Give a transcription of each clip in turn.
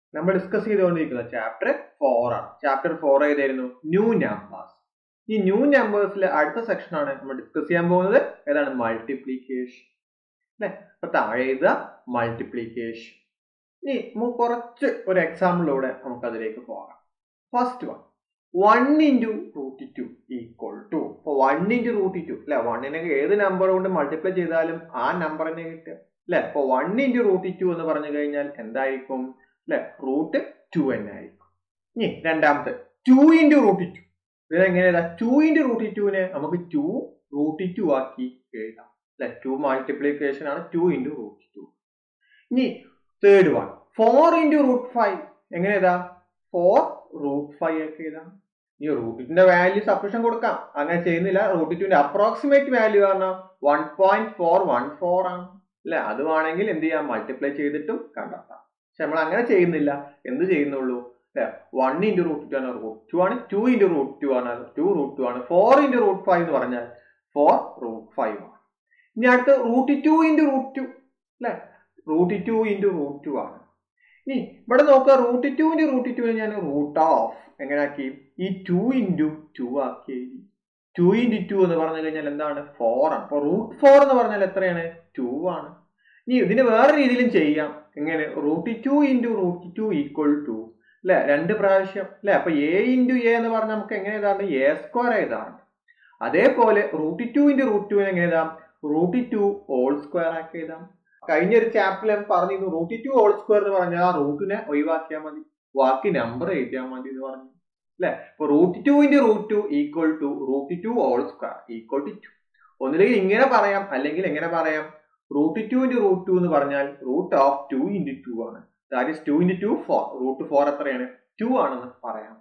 നമ്മൾ ഡിസ്കസ് ചെയ്തുകൊണ്ടിരിക്കുന്ന chapter four ആണ് ചാപ്റ്റർ ഫോർ ഏതായിരുന്നു ന്യൂ നമ്പേഴ്സ് ഈ ന്യൂ നമ്പേഴ്സിലെ അടുത്ത സെക്ഷൻ ആണ് നമ്മൾ ഡിസ്കസ് ചെയ്യാൻ പോകുന്നത് ഏതാണ് മൾട്ടിപ്ലിക്കേഷൻ അല്ലെ അപ്പൊ താഴെ എഴുതുക മൾട്ടിപ്ലിക്കേഷൻ ഇനി നമുക്ക് കുറച്ച് ഒരു എക്സാമ്പിളിലൂടെ നമുക്ക് അതിലേക്ക് പോകാം first one one into root two equal to ഇപ്പൊ വൺ ഇൻറ്റു റൂട്ടി ടു അല്ലെ വണ്ണിനെ ഏത് നമ്പർ കൊണ്ട് മൾട്ടിപ്ലൈ ചെയ്താലും ആ നമ്പർ തന്നെ കിട്ടുക അല്ലെ അപ്പൊ വൺ ഇൻറ്റു റൂട്ടി ടു എന്ന് പറഞ്ഞു കഴിഞ്ഞാൽ എന്തായിരിക്കും അല്ലെ റൂട്ട് ടു തന്നെ ആയിരിക്കും ഇനി രണ്ടാമത്തെ ടു ഇൻറ്റു റൂട്ടി ടു ഇതെങ്ങനെയാ ടു ഇൻറ്റു റൂട്ടി ടുവിനെ നമുക്ക് ടു റൂട്ടി ടു ആക്കി എഴുതാം അല്ലെ ടു മൾട്ടിപ്ലിക്കേഷൻ ആണ് ടു ഇൻറ്റു റൂട്ടി ടു ഇനി third one four into root five എങ്ങനെ എഴുതാ ഫോർ റൂട്ട് ഫൈവ് ഒക്കെ എഴുതാം ഈ റൂട്ടിന്റെ വാല്യൂ സഫിഷ്യൻ കൊടുക്കാം അങ്ങനെ ചെയ്യുന്നില്ല റൂട്ട് ടുവിന്റെ അപ്രോക്സിമേറ്റ് വാല്യൂ പറഞ്ഞാൽ one point four one four ആണ് അല്ലെ അത് വേണമെങ്കിൽ എന്ത് ചെയ്യാം മൾട്ടിപ്ലൈ ചെയ്തിട്ടും കണ്ടെത്താം പക്ഷെ നമ്മൾ അങ്ങനെ ചെയ്യുന്നില്ല എന്ത് ചെയ്യുന്നുള്ളൂ അല്ലെ വൺ ഇൻറ്റു റൂട്ട് ടു ആണ് റൂട്ട് ടു ആണ് ടു ഇൻറ്റു റൂട്ട് ടു ആണ് ടു റൂട്ട് ടു ആണ് ഫോർ ഇൻറ്റു റൂട്ട് ഫൈവ് എന്ന് പറഞ്ഞാൽ ഫോർ റൂട്ട് ഫൈവ് ആണ് ഇനി അടുത്ത് root two into root two അല്ലെ root two into root two ആണ് ഇനി ഇവിടെ നോക്കുക root two into root two ഞാൻ റൂട്ട് ഓഫ് എങ്ങനെ ആക്കി ഈ ടു ഇൻറ്റു ടു ആക്കി എഴുതി ടു ഇൻറ്റു ടു എന്ന് പറഞ്ഞു കഴിഞ്ഞാൽ എന്താണ് ഫോർ ആണ് അപ്പൊ റൂട്ട് ഫോർ എന്ന് പറഞ്ഞാൽ എത്രയാണ് ടു ആണ് ഇനി ഇതിന് വേറെ രീതിയിലും ചെയ്യാം എങ്ങനെ root two into root two equal to അല്ലെ രണ്ട് പ്രാവശ്യം അല്ലെ അപ്പൊ എ ഇൻറ്റു എ എന്ന് പറഞ്ഞാൽ നമുക്ക് എങ്ങനെ എഴുതാറുണ്ട് എ സ്ക്വയർ എഴുതാറുണ്ട് അതേപോലെ root two into root two എങ്ങനെ എഴുതാം റൂട്ട് ടു ഹോൾ സ്ക്വയർ ആക്കി എഴുതാം കഴിഞ്ഞ ഒരു ചാപ്റ്ററിൽ ഞാൻ പറഞ്ഞിരുന്നു റൂട്ട് ടു ഹോൾ സ്ക്വയർ എന്ന് പറഞ്ഞാൽ ആ റൂട്ടിനെ ഒഴിവാക്കിയാൽ മതി ബാക്കി നമ്പർ എഴുതിയാൽ മതി എന്ന് പറഞ്ഞു അല്ലെ അപ്പൊ root two into root two equal to root two whole square equal to two ഒന്നില്ലെങ്കിൽ ഇങ്ങനെ പറയാം അല്ലെങ്കിൽ എങ്ങനെ പറയാം root two into root two എന്ന് പറഞ്ഞാൽ root of two into two ആണ് that is two into two four root four എത്രയാണ് ടു ആണെന്ന് പറയാം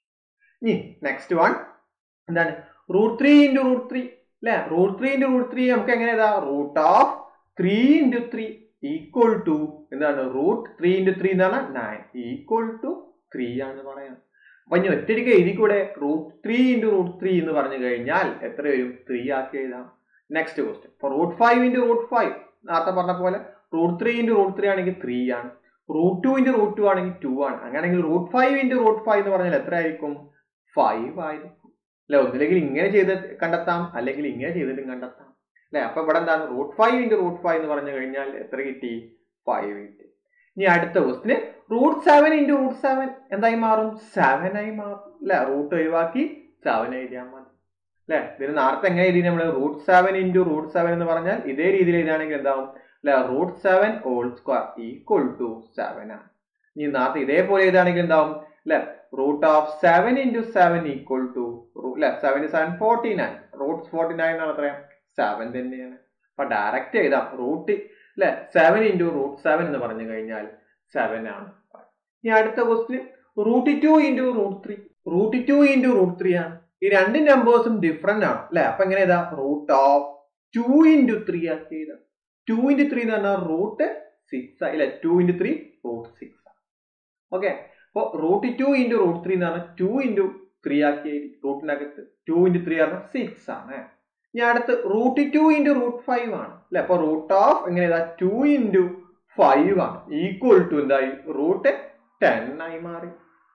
ഇനി നെക്സ്റ്റ് വൺ എന്താണ് root three into root three അല്ലെ root three into root three നമുക്ക് എങ്ങനെ എഴുതാം root of three into three equal to എന്താണ് റൂട്ട് ത്രീ ഇൻറ്റു ത്രീ എന്താണ് നയൻ ഈക്വൽ ടു ത്രീ ആണ് പറയാം അപ്പൊ ഇനി ഒറ്റയ്ക്ക് എഴുതി കൂടെ root three into root three എന്ന് പറഞ്ഞു കഴിഞ്ഞാൽ എത്ര വരും ത്രീ ആക്കി എഴുതാം നെക്സ്റ്റ് ക്വസ്റ്റ്യൻ ഇപ്പൊ root five into root five നേരത്തെ പറഞ്ഞ പോലെ root three into root three ആണെങ്കിൽ ത്രീ ആണ് root two into root two ആണെങ്കിൽ ടു ആണ് അങ്ങനെയാണെങ്കിൽ root five into root five എന്ന് പറഞ്ഞാൽ എത്ര ആയിരിക്കും ഫൈവ് ആയിരിക്കും അല്ലെ ഒന്നില്ലെങ്കിൽ ഇങ്ങനെ ചെയ്ത് കണ്ടെത്താം അല്ലെങ്കിൽ ഇങ്ങനെ ചെയ്തിട്ടും കണ്ടെത്താം അല്ലെ അപ്പൊ ഇവിടെ എന്താണ് root five into root five എന്ന് പറഞ്ഞു കഴിഞ്ഞാൽ എത്ര കിട്ടി ഫൈവ് കിട്ടി ഇനി അടുത്ത ക്വസ്റ്റിന് root seven into root seven എന്തായി മാറും സെവൻ ആയി മാറും അല്ലെ റൂട്ട് ഒഴിവാക്കി സെവൻ എഴുതിയാൽ മതി അല്ലെ ഇതിന് നേരത്തെ എങ്ങനെ എഴുതി നമ്മൾ root seven into root seven എന്ന് പറഞ്ഞാൽ ഇതേ രീതിയിൽ എഴുതുകയാണെങ്കിൽ എന്താവും അല്ലെ root seven whole square equal to seven ആണ് ഇനി നേരത്തെ ഇതേപോലെ എഴുതുകയാണെങ്കിൽ എന്താവും അല്ലെ root of seven into seven equal to അല്ലെ seven seven forty nine root forty nine എന്നാണ് പറയാം സെവൻ തന്നെയാണ് അപ്പൊ ഡയറക്റ്റ് എഴുതാം റൂട്ട് അല്ലെ സെവൻ ഇൻറ്റു റൂട്ട് സെവൻ എന്ന് പറഞ്ഞു കഴിഞ്ഞാൽ സെവൻ ആണ് ഇനി അടുത്ത question root two into root three root two into root three ആണ് ഈ രണ്ട് നമ്പേഴ്സും ഡിഫറെന്റ് ആണ് അല്ലെ അപ്പൊ എങ്ങനെ എഴുതാം root of two into three ആക്കി എഴുതാം ടു ഇൻറ്റു ത്രീ എന്ന് പറഞ്ഞാൽ റൂട്ട് സിക്സ് ആയി അല്ലെ two into three root six ആണ് ഓക്കെ അപ്പൊ root two into root three എന്ന് പറഞ്ഞാൽ ടു ഇൻറ്റു ത്രീ ആക്കി എഴുതി റൂട്ടിനകത്ത് ടു ഇൻറ്റു ത്രീ പറഞ്ഞാൽ സിക്സ് ആണ് ഇനി അടുത്ത് root two into root five ആണ് അല്ലെ അപ്പൊ റൂട്ട് ഓഫ് എങ്ങനെ എഴുതാ ടു ഇൻറ്റു ഫൈവ് ആണ് ഈക്വൽ ടു എന്തായി റൂട്ട് ടെൻ ആയി മാറി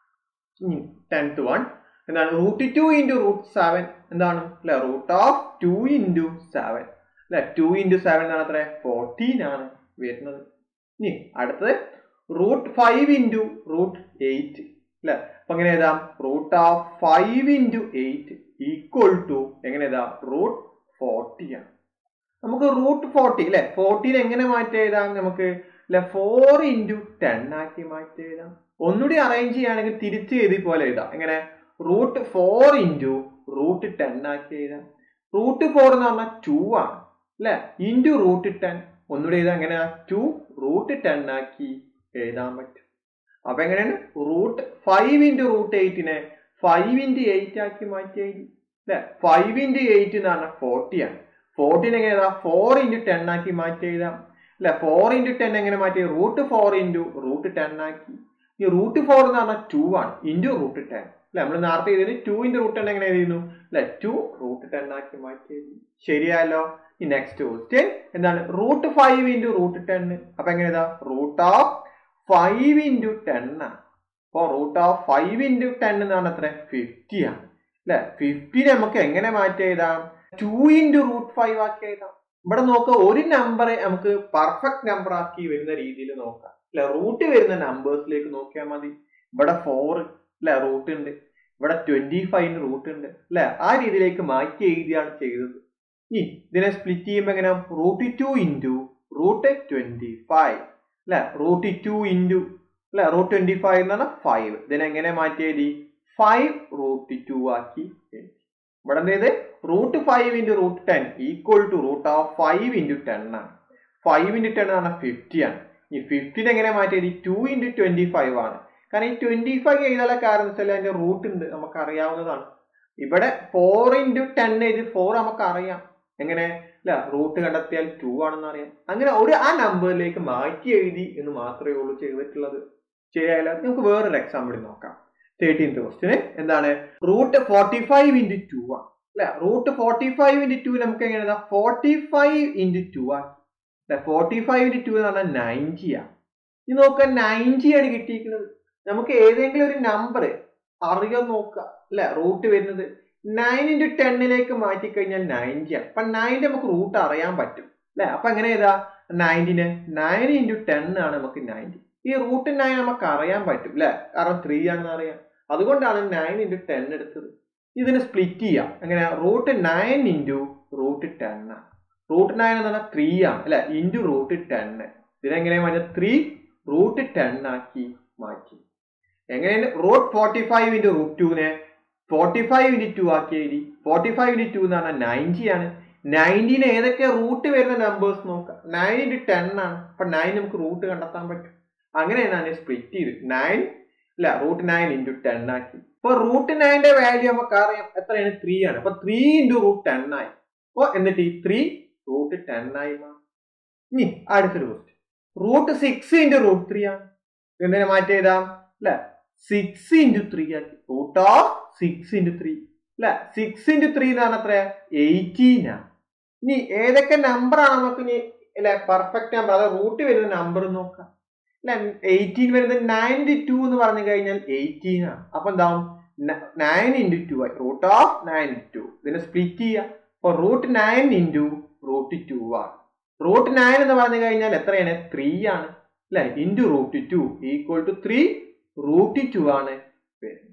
ടെൻത്ത് വൺ എന്താണ് root two into root seven എന്താണ് അല്ലെ root of two into seven അല്ലെ ടു ഇൻറ്റു സെവൻ എന്നാണ് അത്ര ഫോർട്ടീൻ ആണ് വരുന്നത് ഇനി അടുത്തത് root five into root eight അല്ലെ അപ്പൊ എങ്ങനെ എഴുതാം root of five into eight equal to എങ്ങനെ എഴുതാം റൂട്ട് ഫോർട്ടി ആണ് നമുക്ക് റൂട്ട് ഫോർട്ടി അല്ലെ ഫോർട്ടീൻ എങ്ങനെ മാറ്റി എഴുതാം നമുക്ക് അല്ലെ ഫോർ ഇൻറ്റു ടെൻ ആക്കി മാറ്റി എഴുതാം ഒന്നുകൂടി അറേഞ്ച് ചെയ്യുകയാണെങ്കിൽ തിരിച്ച് എഴുതി പോലെ എഴുതാം എങ്ങനെ root four into root ten ആക്കി എഴുതാം റൂട്ട് ഫോർ എന്ന് പറഞ്ഞാൽ ടു ആണ് അല്ലെ ഇൻറ്റു റൂട്ട് ടെൻ ഒന്നുകൂടി എഴുതാം എങ്ങനെയാ ടു റൂട്ട് ടെൻ ആക്കി എഴുതാൻ പറ്റും അപ്പൊ എങ്ങനെയാണ് റൂട്ട് ഫൈവ് ഇൻറ്റു റൂട്ട് എയ്റ്റിനെ ഫൈവ് ഇൻറ്റു എയ്റ്റ് ആക്കി മാറ്റി എഴുതി അല്ലെ ഫൈവ് ഇൻറ്റു എയ്റ്റ് എന്ന് പറഞ്ഞാൽ ഫോർട്ടി ആണ് ഫോർട്ടീൻ എങ്ങനെ എഴുതാം ഫോർ ഇൻറ്റു ടെൻ ആക്കി മാറ്റി എഴുതാം അല്ലെ ഫോർ ഇൻറ്റു ടെൻ എങ്ങനെ മാറ്റി root four into root ten ആക്കി ഈ റൂട്ട് ഫോർ എന്ന് പറഞ്ഞാൽ ടു ആണ് ഇൻറ്റു റൂട്ട് ടെൻ അല്ലെ നമ്മൾ നേരത്തെ ചെയ്തതിന് ടു ഇൻറ്റു റൂട്ട് ടെൻ എങ്ങനെ എഴുതുന്നു അല്ലെ ടു റൂട്ട് ടെൻ ആക്കി മാറ്റി എഴുതി ശരിയായല്ലോ ഈ നെക്സ്റ്റ് ക്വസ്റ്റ്യൻ എന്താണ് root five into root ten അപ്പൊ എങ്ങനെ എഴുതാ root of five into ten ആണ് അപ്പോൾ root of five into ten എന്ന് പറഞ്ഞാൽ എത്ര ഫിഫ്റ്റി ആണ് അല്ലെ ഫിഫ്റ്റിനെ നമുക്ക് എങ്ങനെ മാറ്റി എഴുതാം ടു ഇൻറ്റു റൂട്ട് ഫൈവ് ആക്കി എഴുതാം ഇവിടെ നോക്കുക ഒരു നമ്പർ നമുക്ക് പെർഫെക്റ്റ് നമ്പർ ആക്കി വരുന്ന രീതിയിൽ നോക്കാം അല്ലെ റൂട്ട് വരുന്ന നമ്പേഴ്സിലേക്ക് നോക്കിയാൽ മതി ഇവിടെ ഫോർ അല്ലെ റൂട്ട് ഉണ്ട് ഇവിടെ ട്വന്റി ഫൈവിന് റൂട്ട് ഉണ്ട് അല്ലെ ആ രീതിയിലേക്ക് മാറ്റി എഴുതിയാണ് ചെയ്തത് ഇനി ഇതിനെ സ്പ്ലിറ്റ് ചെയ്യുമ്പോൾ എങ്ങനെ root two into root twenty five അല്ലെ റൂട്ട് ടു ഇൻറ്റു അല്ലെ റൂട്ട് ട്വന്റി ഫൈവ് എന്ന് പറഞ്ഞാൽ ഫൈവ് ഇതിനെ എങ്ങനെ മാറ്റി എഴുതി ഫൈവ് റൂട്ട് ടു ആക്കി എഴുതി ഇവിടെ എന്ത് ചെയ്ത് root five into root ten equal to root of five into ten ആണ് ഫൈവ് ഇൻറ്റു ടെൻ എന്ന് പറഞ്ഞാൽ ഫിഫ്റ്റി ആണ് ഈ ഫിഫ്റ്റിനെ എങ്ങനെ മാറ്റി എഴുതി ടു ഇൻറ്റു ട്വന്റി ഫൈവ് ആണ് കാരണം ഈ ട്വന്റി ഫൈവ് എഴുതാനുള്ള കാരണം വെച്ചാൽ അതിന്റെ റൂട്ട് ഉണ്ട് നമുക്ക് അറിയാവുന്നതാണ് ഇവിടെ ഫോർ ഇൻറ്റു ടെൻ എഴുതി ഫോർ നമുക്ക് അറിയാം എങ്ങനെ അല്ല റൂട്ട് കണ്ടെത്തിയാൽ ടു ആണെന്ന് അറിയാം അങ്ങനെ ഒരു ആ നമ്പറിലേക്ക് മാറ്റി എഴുതി എന്ന് മാത്രമേ ഉള്ളൂ ചെയ്തിട്ടുള്ളത് ശരിയായാലും നമുക്ക് വേറൊരു എക്സാമ്പിൾ നോക്കാം തേർട്ടീൻത് ക്വസ്റ്റിന് എന്താണ് root forty five into two ആണ് അല്ലെ root forty five into two നമുക്ക് എങ്ങനെ ഫോർട്ടി ഫൈവ് ഇൻറ്റു ടു ആക്കി അല്ലെ ഫോർട്ടി ഫൈവ് ഇൻറ്റു ടു എന്ന് പറഞ്ഞാൽ നയൻറ്റി ആണ് ഇനി നോക്കുക നയൻറ്റി ആണ് കിട്ടിയിരിക്കുന്നത് നമുക്ക് ഏതെങ്കിലും ഒരു നമ്പർ അറിയാൻ നോക്കുക അല്ലെ റൂട്ട് വരുന്നത് നയൻ ഇൻറ്റു ടെന്നിലേക്ക് മാറ്റി കഴിഞ്ഞാൽ നയൻറ്റി ആണ് അപ്പൊ നയൻറ്റി നമുക്ക് റൂട്ട് അറിയാൻ പറ്റും അല്ലെ അപ്പൊ എങ്ങനെ ചെയ്താ നയൻറ്റിന് നയൻ ഇൻറ്റു ടെൻ ആണ് നമുക്ക് നയൻറ്റി ഈ റൂട്ട് നയൻ നമുക്ക് അറിയാൻ പറ്റും അല്ലെ കാരണം ത്രീ ആണെന്ന് അറിയാം അതുകൊണ്ടാണ് നയൻ ഇൻറ്റു ടെൻ എടുത്തത് ഇതിന് സ്പ്ലിറ്റ് ചെയ്യാം എങ്ങനെ root nine into root ten ആണ് റൂട്ട് നയൻ എന്ന് പറഞ്ഞാൽ ത്രീ ആണ് അല്ലെ ഇൻറ്റു റൂട്ട് ടെൻ ഇതിനെങ്ങനെ മാറ്റാം ത്രീ റൂട്ട് ടെൻ ആക്കി മാറ്റി എങ്ങനെയാണ് root forty five into root ടുവിനെ ഫോർട്ടി ഫൈവ് ഇൻറ്റു ടു ആക്കി എഴുതി ഫോർട്ടി ഫൈവ് ഇൻറ്റു ടു എന്ന് പറഞ്ഞാൽ നയൻറ്റി ആണ് നയൻറ്റീന് ഏതൊക്കെ റൂട്ട് വരുന്ന നമ്പേഴ്സ് നോക്കാം നയൻ ഇൻറ്റു ടെൻ ആണ് അപ്പൊ നയൻ നമുക്ക് റൂട്ട് കണ്ടെത്താൻ പറ്റും അങ്ങനെയാണ് ഞാൻ സ്പ്ലിറ്റ് ചെയ്ത് നയൻ അല്ല റൂട്ട് നയൻ ഇൻറ്റു ടെൻ ആക്കി അപ്പൊ റൂട്ട് നയന്റെ വാല്യൂ നമുക്ക് അറിയാം എത്രയാണ് ത്രീ ആണ് അപ്പൊ ത്രീ ഇൻറ്റു റൂട്ട് ടെൻ ആയി അപ്പൊ എന്നിട്ട് ഈ ത്രീ റൂട്ട് ടെൻ ആയി മാറും ഇനി അടുത്തൊരു question root six into root three ആണ് എന്തിനെ മാറ്റി എഴുതാം അല്ലെ സിക്സ് ഇൻറ്റു ത്രീ ആക്കി root of six into three അല്ലെ സിക്സ് ഇൻറ്റു ത്രീ എന്ന് പറഞ്ഞാൽ എത്രയാ എയ്റ്റീൻ ആണ് ഇനി ഏതൊക്കെ നമ്പർ ആണ് നമുക്ക് ഇനി അല്ലെ പെർഫെക്റ്റ് നമ്പർ അതായത് റൂട്ട് വരുന്ന നമ്പർ നോക്കാം അല്ലെ എയ്റ്റീൻ വരുന്നത് നയൻറ്റി ടു എന്ന് പറഞ്ഞു കഴിഞ്ഞാൽ എയ്റ്റീൻ ആണ് അപ്പൊ എന്താവും നയൻ ഇൻറ്റു ടു ആയി റൂട്ട് ഓഫ് നയൻറ്റി ടു ഇതിനെ സ്പ്ലിറ്റ് ചെയ്യുക അപ്പൊ root nine into root two ആണ് റൂട്ട് നയൻ എന്ന് പറഞ്ഞു കഴിഞ്ഞാൽ എത്രയാണ് ത്രീ ആണ് അല്ലെ into root two equal to three root two ആണ് വരുന്നത്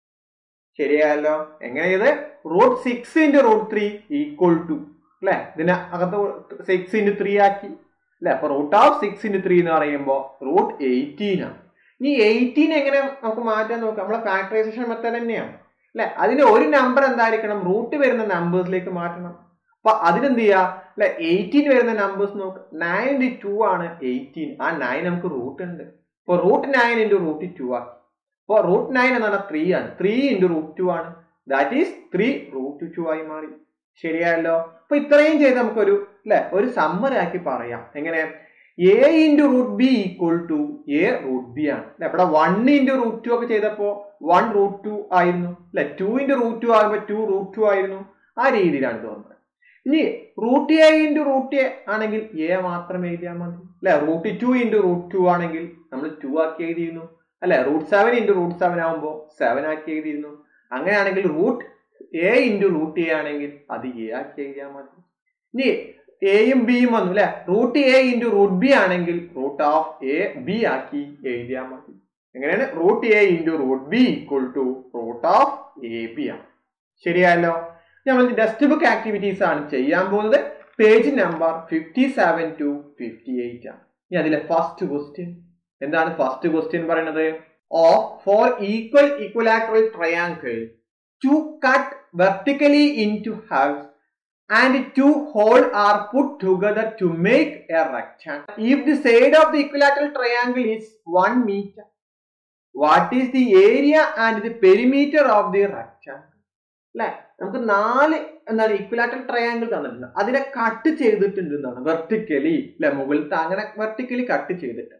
ശരിയായല്ലോ എങ്ങനെ ഇത് root six into root three equal to അല്ലെ ഇതിന് അകത്ത് സിക്സ് ഇൻറ്റു ത്രീ ആക്കി അല്ലെ അപ്പൊ root of six into three എന്ന് പറയുമ്പോൾ റൂട്ട് എയ്റ്റീൻ ആണ് ഇനി എയ്റ്റീൻ എങ്ങനെ നമുക്ക് മാറ്റാൻ നോക്കാം നമ്മളെ ഫാക്ടറൈസേഷൻ മെത്തേഡ് തന്നെയാണ് അല്ലെ അതിന് ഒരു നമ്പർ എന്തായിരിക്കണം റൂട്ട് വരുന്ന നമ്പേഴ്സിലേക്ക് മാറ്റണം അപ്പൊ അതിനെന്ത് ചെയ്യാ അല്ലെ എയ്റ്റീൻ വരുന്ന നമ്പേഴ്സ് നോക്ക് നയൻ ഇൻറ്റു ടു ആണ് എയ്റ്റീൻ ആ നയൻ നമുക്ക് റൂട്ട് ഉണ്ട് അപ്പൊ root nine into root two ആക്കി അപ്പൊ റൂട്ട് നയൻ എന്ന് പറഞ്ഞാൽ ത്രീ ആണ് ത്രീ ഇൻറ്റു റൂട്ട് ടു ആണ് that is three root two ആയി മാറി ശരിയായല്ലോ അപ്പൊ ഇത്രയും ചെയ്ത് നമുക്കൊരു അല്ലെ ഒരു സമ്മറി ആക്കി പറയാം എങ്ങനെ a into root b equal to a root b ആണ് അല്ലെ ഇവിടെ വൺ ഇൻറ്റു റൂട്ട് ടു ഒക്കെ ചെയ്തപ്പോ വൺ റൂട്ട് ടു ആയിരുന്നു അല്ലെ ടു ഇൻറ്റു റൂട്ട് ടു ആകുമ്പോൾ ടു റൂട്ട് ടു ആയിരുന്നു ആ രീതിയിലാണ് തോന്നുന്നത് ഇനി root A into root a ആണെങ്കിൽ എ മാത്രം എഴുതിയാൽ മതി അല്ലെ root two into root two ആണെങ്കിൽ നമ്മൾ ടു ആക്കി എഴുതിയിരുന്നു അല്ലെ root seven into root seven ആകുമ്പോൾ സെവൻ ആക്കി എഴുതിയിരുന്നു അങ്ങനെയാണെങ്കിൽ root A into root a ആണെങ്കിൽ അത് എ ആക്കി എഴുതിയാൽ മതി ഇനി എയും ബിയും വന്നു അല്ലെ root A into root b ആണെങ്കിൽ റൂട്ട് ഓഫ് എ ബി ആക്കി എഴുതിയാൽ മതി എങ്ങനെയാണ് root A into root b equal to root of a b ആണ് ശരിയല്ലോ നമ്മൾ ടെക്സ്റ്റ് ബുക്ക് ആക്ടിവിറ്റീസ് ആണ് ചെയ്യാൻ പോകുന്നത് page number fifty seven to fifty eight ആണ് ഇനി അതിലെ ഫസ്റ്റ് ക്വസ്റ്റ്യൻ എന്താണ് ഫസ്റ്റ് ക്വസ്റ്റ്യൻ പറയുന്നത് of four equal equilateral triangle to cut vertically in two halves and two holes are put together to make a rectangle. If the side of the equilateral triangle is 1 meter, what is the area and the perimeter of the rectangle? അല്ലെ നമുക്ക് നാല് എന്താണ് equilateral triangle തന്നിട്ടുണ്ട് അതിനെ cut ചെയ്തിട്ടുണ്ട് എന്നാണ് vertically അല്ലെ മുകളിലത്തെ അങ്ങനെ വെർട്ടിക്കലി കട്ട് ചെയ്തിട്ട്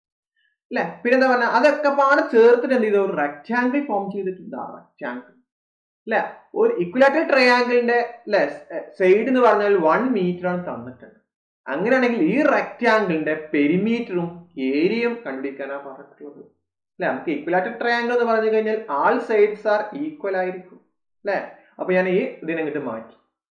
അല്ലെ പിന്നെന്താ പറഞ്ഞ അതൊക്കെ പാട് ചേർത്തിട്ട് എന്ത് ചെയ്തു ഒരു റെക്ടാങ്കിൾ ഫോം ചെയ്തിട്ടുണ്ട് ആ റെക്ടാങ്കിൾ അല്ലെ ഒരു ഇക്വലാറ്റൽ ട്രയാങ്കിളിന്റെ അല്ലെ സൈഡ് എന്ന് പറഞ്ഞാൽ വൺ മീറ്റർ ആണ് തന്നിട്ടുണ്ട് അങ്ങനെയാണെങ്കിൽ ഈ റെക്ടാങ്കിളിന്റെ പെരിമീറ്ററും ഏരിയയും കണ്ടുപിടിക്കാനാണ് പറഞ്ഞിട്ടുള്ളത് അല്ലെ നമുക്ക് ഈക്വലാറ്റർ ട്രയാങ്കിൾ എന്ന് പറഞ്ഞു കഴിഞ്ഞാൽ ആൾ സൈഡ്സ് ആർ ഈക്വൽ ആയിരിക്കും അല്ലെ അപ്പൊ ഞാൻ ഈ ഇതിനങ്ങോട്ട് മാറ്റി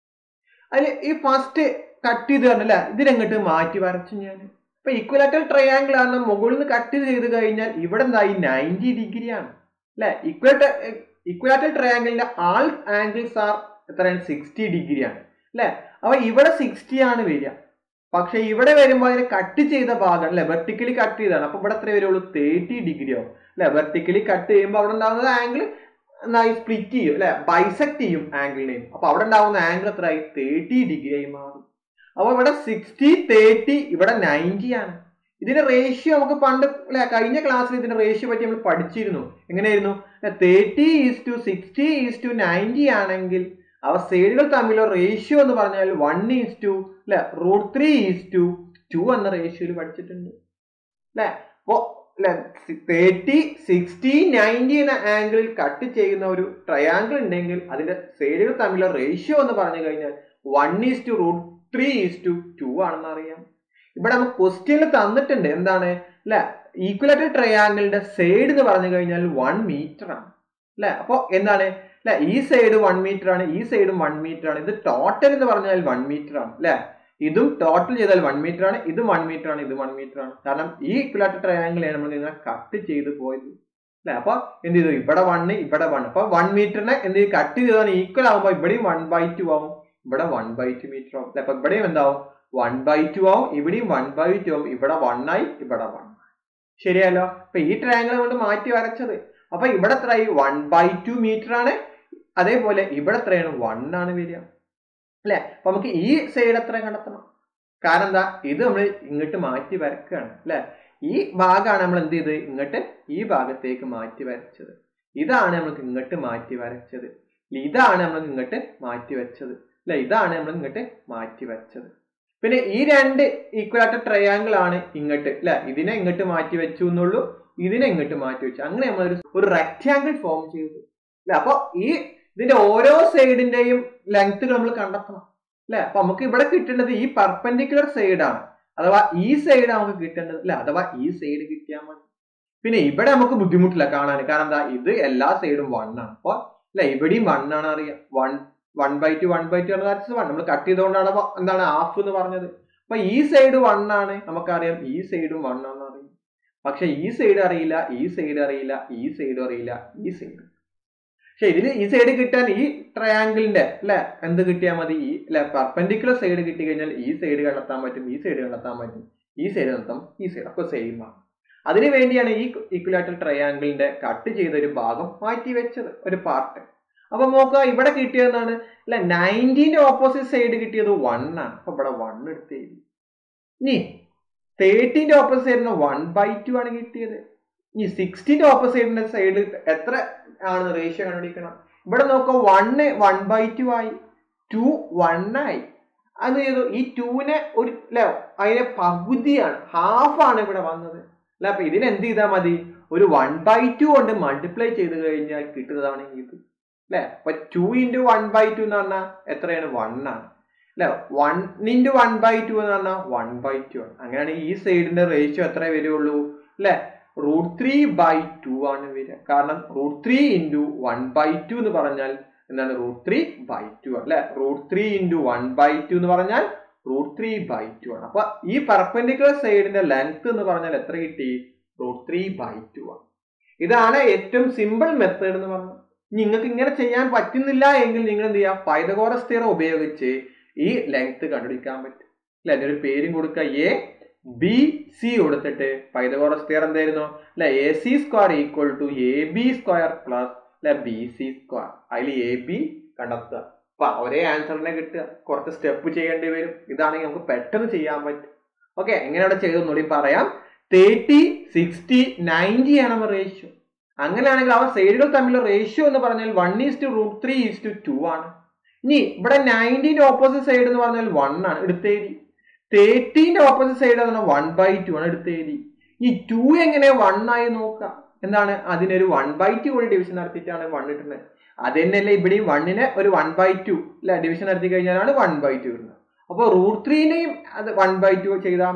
അതിൽ ഈ ഫസ്റ്റ് കട്ട് ചെയ്ത് പറഞ്ഞല്ലേ ഇതിനങ്ങോട്ട് മാറ്റി വരച്ചു ഞാൻ അപ്പൊ ഈക്വലാറ്റർ ട്രയാങ്കിൾ ആണ് മുകളിൽ നിന്ന് കട്ട് ചെയ്ത് കഴിഞ്ഞാൽ ഇവിടെ എന്തായി നയൻറ്റി ഡിഗ്രി ആണ് അല്ലെ ഈക്വലാറ്റർ ഈക്വലാറ്റർ ട്രയാങ്കിളിന്റെ ആൾ ആംഗിൾസ് ആർ എത്രയാണ് സിക്സ്റ്റി ഡിഗ്രി ആണ് അല്ലെ അപ്പൊ ഇവിടെ സിക്സ്റ്റി ആണ് വരിക പക്ഷെ ഇവിടെ വരുമ്പോൾ അതിനെ കട്ട് ചെയ്ത ഭാഗം അല്ലെ വെർട്ടിക്കലി കട്ട് ചെയ്താണ് അപ്പൊ ഇവിടെ എത്ര വരുള്ളൂ തേർട്ടി ഡിഗ്രി ആവും അല്ലെ വെർട്ടിക്കലി കട്ട് ചെയ്യുമ്പോൾ അവിടെ ഉണ്ടാകുന്നത് ആംഗിൾ എന്നായി സ്പ്ലിറ്റ് ചെയ്യും അല്ലെ ബൈസെക്ട് ചെയ്യും ആംഗിളിനെയും അപ്പൊ അവിടെ ഉണ്ടാകുന്ന ആംഗിൾ എത്രയായി തേർട്ടി ഡിഗ്രി ആയി മാറും അപ്പൊ ഇവിടെ സിക്സ്റ്റി തേർട്ടി ഇവിടെ നയൻറ്റി ആണ് ഇതിന്റെ റേഷ്യോ നമുക്ക് പണ്ട് അല്ലെ കഴിഞ്ഞ ക്ലാസ്സിൽ ഇതിന്റെ റേഷ്യോ പറ്റി നമ്മൾ പഠിച്ചിരുന്നു എങ്ങനെയായിരുന്നു thirty is to sixty is to ninety ആണെങ്കിൽ അവ സൈഡുകൾ തമ്മിലുള്ള റേഷ്യോ എന്ന് പറഞ്ഞാൽ വൺ ഈസ് ടു അല്ലെ root three is to two two റേഷ്യോയിൽ പഠിച്ചിട്ടുണ്ട് അല്ലെ അപ്പോ അല്ലെ തേർട്ടി സിക്സ്റ്റി നയൻറ്റി എന്ന ആംഗിളിൽ കട്ട് ചെയ്യുന്ന ഒരു ട്രയാങ്കിൾ ഉണ്ടെങ്കിൽ അതിന്റെ സൈഡുകൾ തമ്മിലുള്ള റേഷ്യോ എന്ന് പറഞ്ഞു കഴിഞ്ഞാൽ one is to root three is to two two അറിയാം ഇവിടെ നമുക്ക് ക്വസ്റ്റ്യനിൽ തന്നിട്ടുണ്ട് എന്താണ് അല്ലെ ഈക്വലേറ്റർ ട്രയാങ്കിളിന്റെ സൈഡ് എന്ന് പറഞ്ഞു കഴിഞ്ഞാൽ വൺ മീറ്റർ ആണ് അല്ലെ അപ്പൊ എന്താണ് അല്ലെ ഈ സൈഡ് വൺ മീറ്റർ ആണ് ഈ സൈഡും വൺ മീറ്റർ ആണ് ഇത് ടോട്ടൽ എന്ന് പറഞ്ഞാൽ വൺ മീറ്റർ ആണ് അല്ലെ ഇതും ടോട്ടൽ ചെയ്താൽ വൺ മീറ്റർ ആണ് ഇതും വൺ മീറ്റർ ആണ് ഇത് വൺ മീറ്റർ ആണ് കാരണം ഈ ഇക്വലാറ്റർ ട്രയാങ്കിളാണ് നമ്മൾ ഇങ്ങനെ കട്ട് ചെയ്ത് പോയത് അല്ലെ അപ്പൊ എന്ത് ചെയ്തു ഇവിടെ വണ്ണ് ഇവിടെ വൺ അപ്പൊ വൺ മീറ്ററിനെ എന്ത് ചെയ്യും കട്ട് ചെയ്താണ് ഈക്വൽ ആകുമ്പോൾ ഇവിടെയും വൺ ബൈ ടു ആവും ഇവിടെ വൺ ബൈ ടു മീറ്റർ ആവും അല്ലെ അപ്പൊ ഇവിടെയും എന്താവും വൺ ബൈ ടു ആവും ഇവിടെയും വൺ ബൈ ടു ആവും ഇവിടെ വൺ ആയി ഇവിടെ വൺ ശരിയല്ലോ അപ്പൊ ഈ ട്രയാങ്കിൾ കൊണ്ട് മാറ്റി വരച്ചത് അപ്പൊ ഇവിടെ എത്രയായി വൺ ബൈ ടു മീറ്റർ ആണ് അതേപോലെ ഇവിടെ എത്രയാണ് വൺ ആണ് വരിക അല്ലെ അപ്പൊ നമുക്ക് ഈ സൈഡ് എത്ര കണ്ടെത്തണം കാരണം എന്താ ഇത് നമ്മൾ ഇങ്ങോട്ട് മാറ്റി വരക്കുകയാണ് അല്ലെ ഈ ഭാഗമാണ് നമ്മൾ എന്ത് ചെയ്ത് ഇങ്ങോട്ട് ഈ ഭാഗത്തേക്ക് മാറ്റി വരച്ചത് ഇതാണ് നമുക്ക് ഇങ്ങോട്ട് മാറ്റി വരച്ചത് ഇതാണ് നമ്മൾ ഇങ്ങോട്ട് മാറ്റി വെച്ചത് അല്ലെ ഇതാണ് നമ്മൾ ഇങ്ങോട്ട് മാറ്റി വെച്ചത് പിന്നെ ഈ രണ്ട് ഈക്വലാറ്റർ ട്രയാങ്കിൾ ആണ് ഇങ്ങോട്ട് അല്ലെ ഇതിനെ ഇങ്ങോട്ട് മാറ്റി വെച്ചു എന്നുള്ളൂ ഇതിനെ ഇങ്ങോട്ട് മാറ്റി വെച്ചു അങ്ങനെ നമ്മൾ ഒരു റെക്റ്റാങ്കിൾ ഫോം ചെയ്തു അല്ലെ അപ്പൊ ഈ ഇതിന്റെ ഓരോ സൈഡിന്റെയും ലെങ്ത്തുകൾ നമ്മൾ കണ്ടെത്തണം അല്ലെ അപ്പൊ നമുക്ക് ഇവിടെ കിട്ടേണ്ടത് ഈ പെർപെൻഡിക്കുലർ സൈഡാണ് അഥവാ ഈ സൈഡ് നമുക്ക് കിട്ടേണ്ടത് അല്ലെ അഥവാ ഈ സൈഡ് കിട്ടിയാൽ മതി പിന്നെ ഇവിടെ നമുക്ക് ബുദ്ധിമുട്ടില്ല കാണാൻ കാരണം എന്താ ഇത് എല്ലാ സൈഡും വൺ ആണ് അപ്പൊ അല്ലെ ഇവിടെയും വൺ ആണ് അറിയാം one one by two one by two one നമ്മൾ കട്ട് ചെയ്തുകൊണ്ടാണ് എന്താണ് ഹാഫ് എന്ന് പറഞ്ഞത് അപ്പൊ ഈ സൈഡ് വൺ ആണ് നമുക്കറിയാം ഈ സൈഡും വൺ ആണെന്ന് അറിയാം പക്ഷെ ഈ സൈഡ് അറിയില്ല ഈ സൈഡ് അറിയില്ല ഈ സൈഡ് അറിയില്ല ഈ സൈഡ് പക്ഷെ ഇതിൽ ഈ സൈഡ് കിട്ടാൻ ഈ ട്രയാങ്കിളിന്റെ അല്ലെ എന്ത് കിട്ടിയാൽ മതി ഈ അല്ലെ പെർപെൻഡിക്കുലർ സൈഡ് കിട്ടി കഴിഞ്ഞാൽ ഈ സൈഡ് കണ്ടെത്താൻ പറ്റും ഈ സൈഡ് കണ്ടെത്താൻ പറ്റും ഈ സൈഡ് കണ്ടെത്താം ഈ സൈഡ് അപ്പൊ സെയിം ആണ് അതിനു വേണ്ടിയാണ് ഈ ഇക്വലാറ്റർ ട്രയാങ്കിളിന്റെ കട്ട് ചെയ്ത ഒരു ഭാഗം മാറ്റി വെച്ചത് ഒരു പാർട്ട് അപ്പൊ നോക്കുക ഇവിടെ കിട്ടിയതെന്നാണ് അല്ലെ നയൻറ്റീന്റെ ഓപ്പോസിറ്റ് സൈഡ് കിട്ടിയത് വൺ ആണ് അപ്പൊ ഇവിടെ വൺ എടുത്ത് എഴുതി ഇനി തേർട്ടീന്റെ ഓപ്പോസിറ്റ് സൈഡിന് വൺ ബൈ ടു ആണ് കിട്ടിയത് ഇനി സിക്സ്റ്റീന്റെ ഓപ്പോസിറ്റിന്റെ സൈഡ് എത്ര ആണ് റേഷ്യോ കണ്ടുപിടിക്കണം ഇവിടെ നോക്കുക വണ്ണ് വൺ ബൈ ടു ആയി ടു വൺ ആയി അത് ചെയ്തു ഈ ടൂനെ ഒരു അല്ലെ അതിനെ പകുതിയാണ് ഹാഫ് ആണ് ഇവിടെ വന്നത് അല്ല അപ്പൊ ഇതിന് എന്ത് ചെയ്താൽ മതി ഒരു വൺ ബൈ ടു കൊണ്ട് മൾട്ടിപ്ലൈ ചെയ്ത് കഴിഞ്ഞാൽ കിട്ടുന്നതാണ് ഇത് അല്ലെ അപ്പൊ two into one by two എന്ന് പറഞ്ഞാൽ എത്രയാണ് വൺ ആണ് അല്ലെ one into one by two എന്ന് പറഞ്ഞാൽ വൺ ബൈ ടു ആണ് അങ്ങനെയാണെങ്കിൽ ഈ സൈഡിന്റെ റേഷ്യോ എത്ര വരുള്ളൂ അല്ലെ റൂട്ട് ത്രീ ബൈ ടു ആണ് വരിക കാരണം root three into one by two എന്ന് പറഞ്ഞാൽ എന്താണ് റൂട്ട് ത്രീ ബൈ ടു അല്ലെ root three into one by two എന്ന് പറഞ്ഞാൽ റൂട്ട് ത്രീ ബൈ ടു ആണ് അപ്പൊ ഈ പെർപെൻഡിക്കുലർ സൈഡിന്റെ ലെങ്ത് എന്ന് പറഞ്ഞാൽ എത്ര കിട്ടി റൂട്ട് ത്രീ ബൈ ടു ആണ് ഇതാണ് ഏറ്റവും സിമ്പിൾ മെത്തേഡ് എന്ന് പറഞ്ഞത് നിങ്ങൾക്ക് ഇങ്ങനെ ചെയ്യാൻ പറ്റുന്നില്ല എങ്കിൽ നിങ്ങൾ എന്ത് ചെയ്യുക പൈതകോറസ് തിയറം ഉപയോഗിച്ച് ഈ ലെങ്ത് കണ്ടുപിടിക്കാൻ പറ്റും അല്ലെ അതിനൊരു പേരും കൊടുക്കുക എ ബി സി കൊടുത്തിട്ട് പൈതകോറസ് തിയറം എന്തായിരുന്നു അല്ലെ A C square equal to A B square plus അല്ലെ ബി സി സ്ക്വയർ അതിൽ എ ബി കണ്ടെത്തുക അപ്പൊ ഒരേ ആൻസറിനെ കിട്ടുക കുറച്ച് സ്റ്റെപ്പ് ചെയ്യേണ്ടി വരും ഇതാണെങ്കിൽ നമുക്ക് പെട്ടെന്ന് ചെയ്യാൻ പറ്റും ഓക്കെ എങ്ങനെയാണ് ചെയ്തെന്നുകൂടി പറയാം തേർട്ടി സിക്സ്റ്റി നയൻറ്റി ആണ് നമ്മുടെ റേഷ്യോ അങ്ങനെയാണെങ്കിൽ അവ സൈഡുകൾ തമ്മിലുള്ള റേഷ്യോ എന്ന് പറഞ്ഞാൽ one is to root three is to two ആണ് ഇനി ഇവിടെ നയൻറ്റീൻ്റെ ഓപ്പോസിറ്റ് സൈഡ് എന്ന് പറഞ്ഞാൽ വൺ ആണ് എടുത്തേരി തേർട്ടീൻ്റെ ഓപ്പോസിറ്റ് സൈഡ് എന്ന് പറഞ്ഞാൽ വൺ ബൈ ടു ആണ് എടുത്തേരി ഈ ടു എങ്ങനെ വൺ ആയി നോക്കാം എന്താണ് അതിനൊരു വൺ ബൈ ടു കൂടി ഡിവിഷൻ നടത്തിയിട്ടാണ് വൺ ഇട്ടുന്നത് അത് തന്നെയല്ലേ ഇവിടെയും വണ്ണിനെ ഒരു വൺ ബൈ ടു അല്ലെ ഡിവിഷൻ നടത്തി കഴിഞ്ഞാലാണ് വൺ ബൈ ടു വരുന്നത് അപ്പോൾ റൂട്ട് ത്രീനെയും അത് വൺ ബൈ ടു ചെയ്താൽ മതി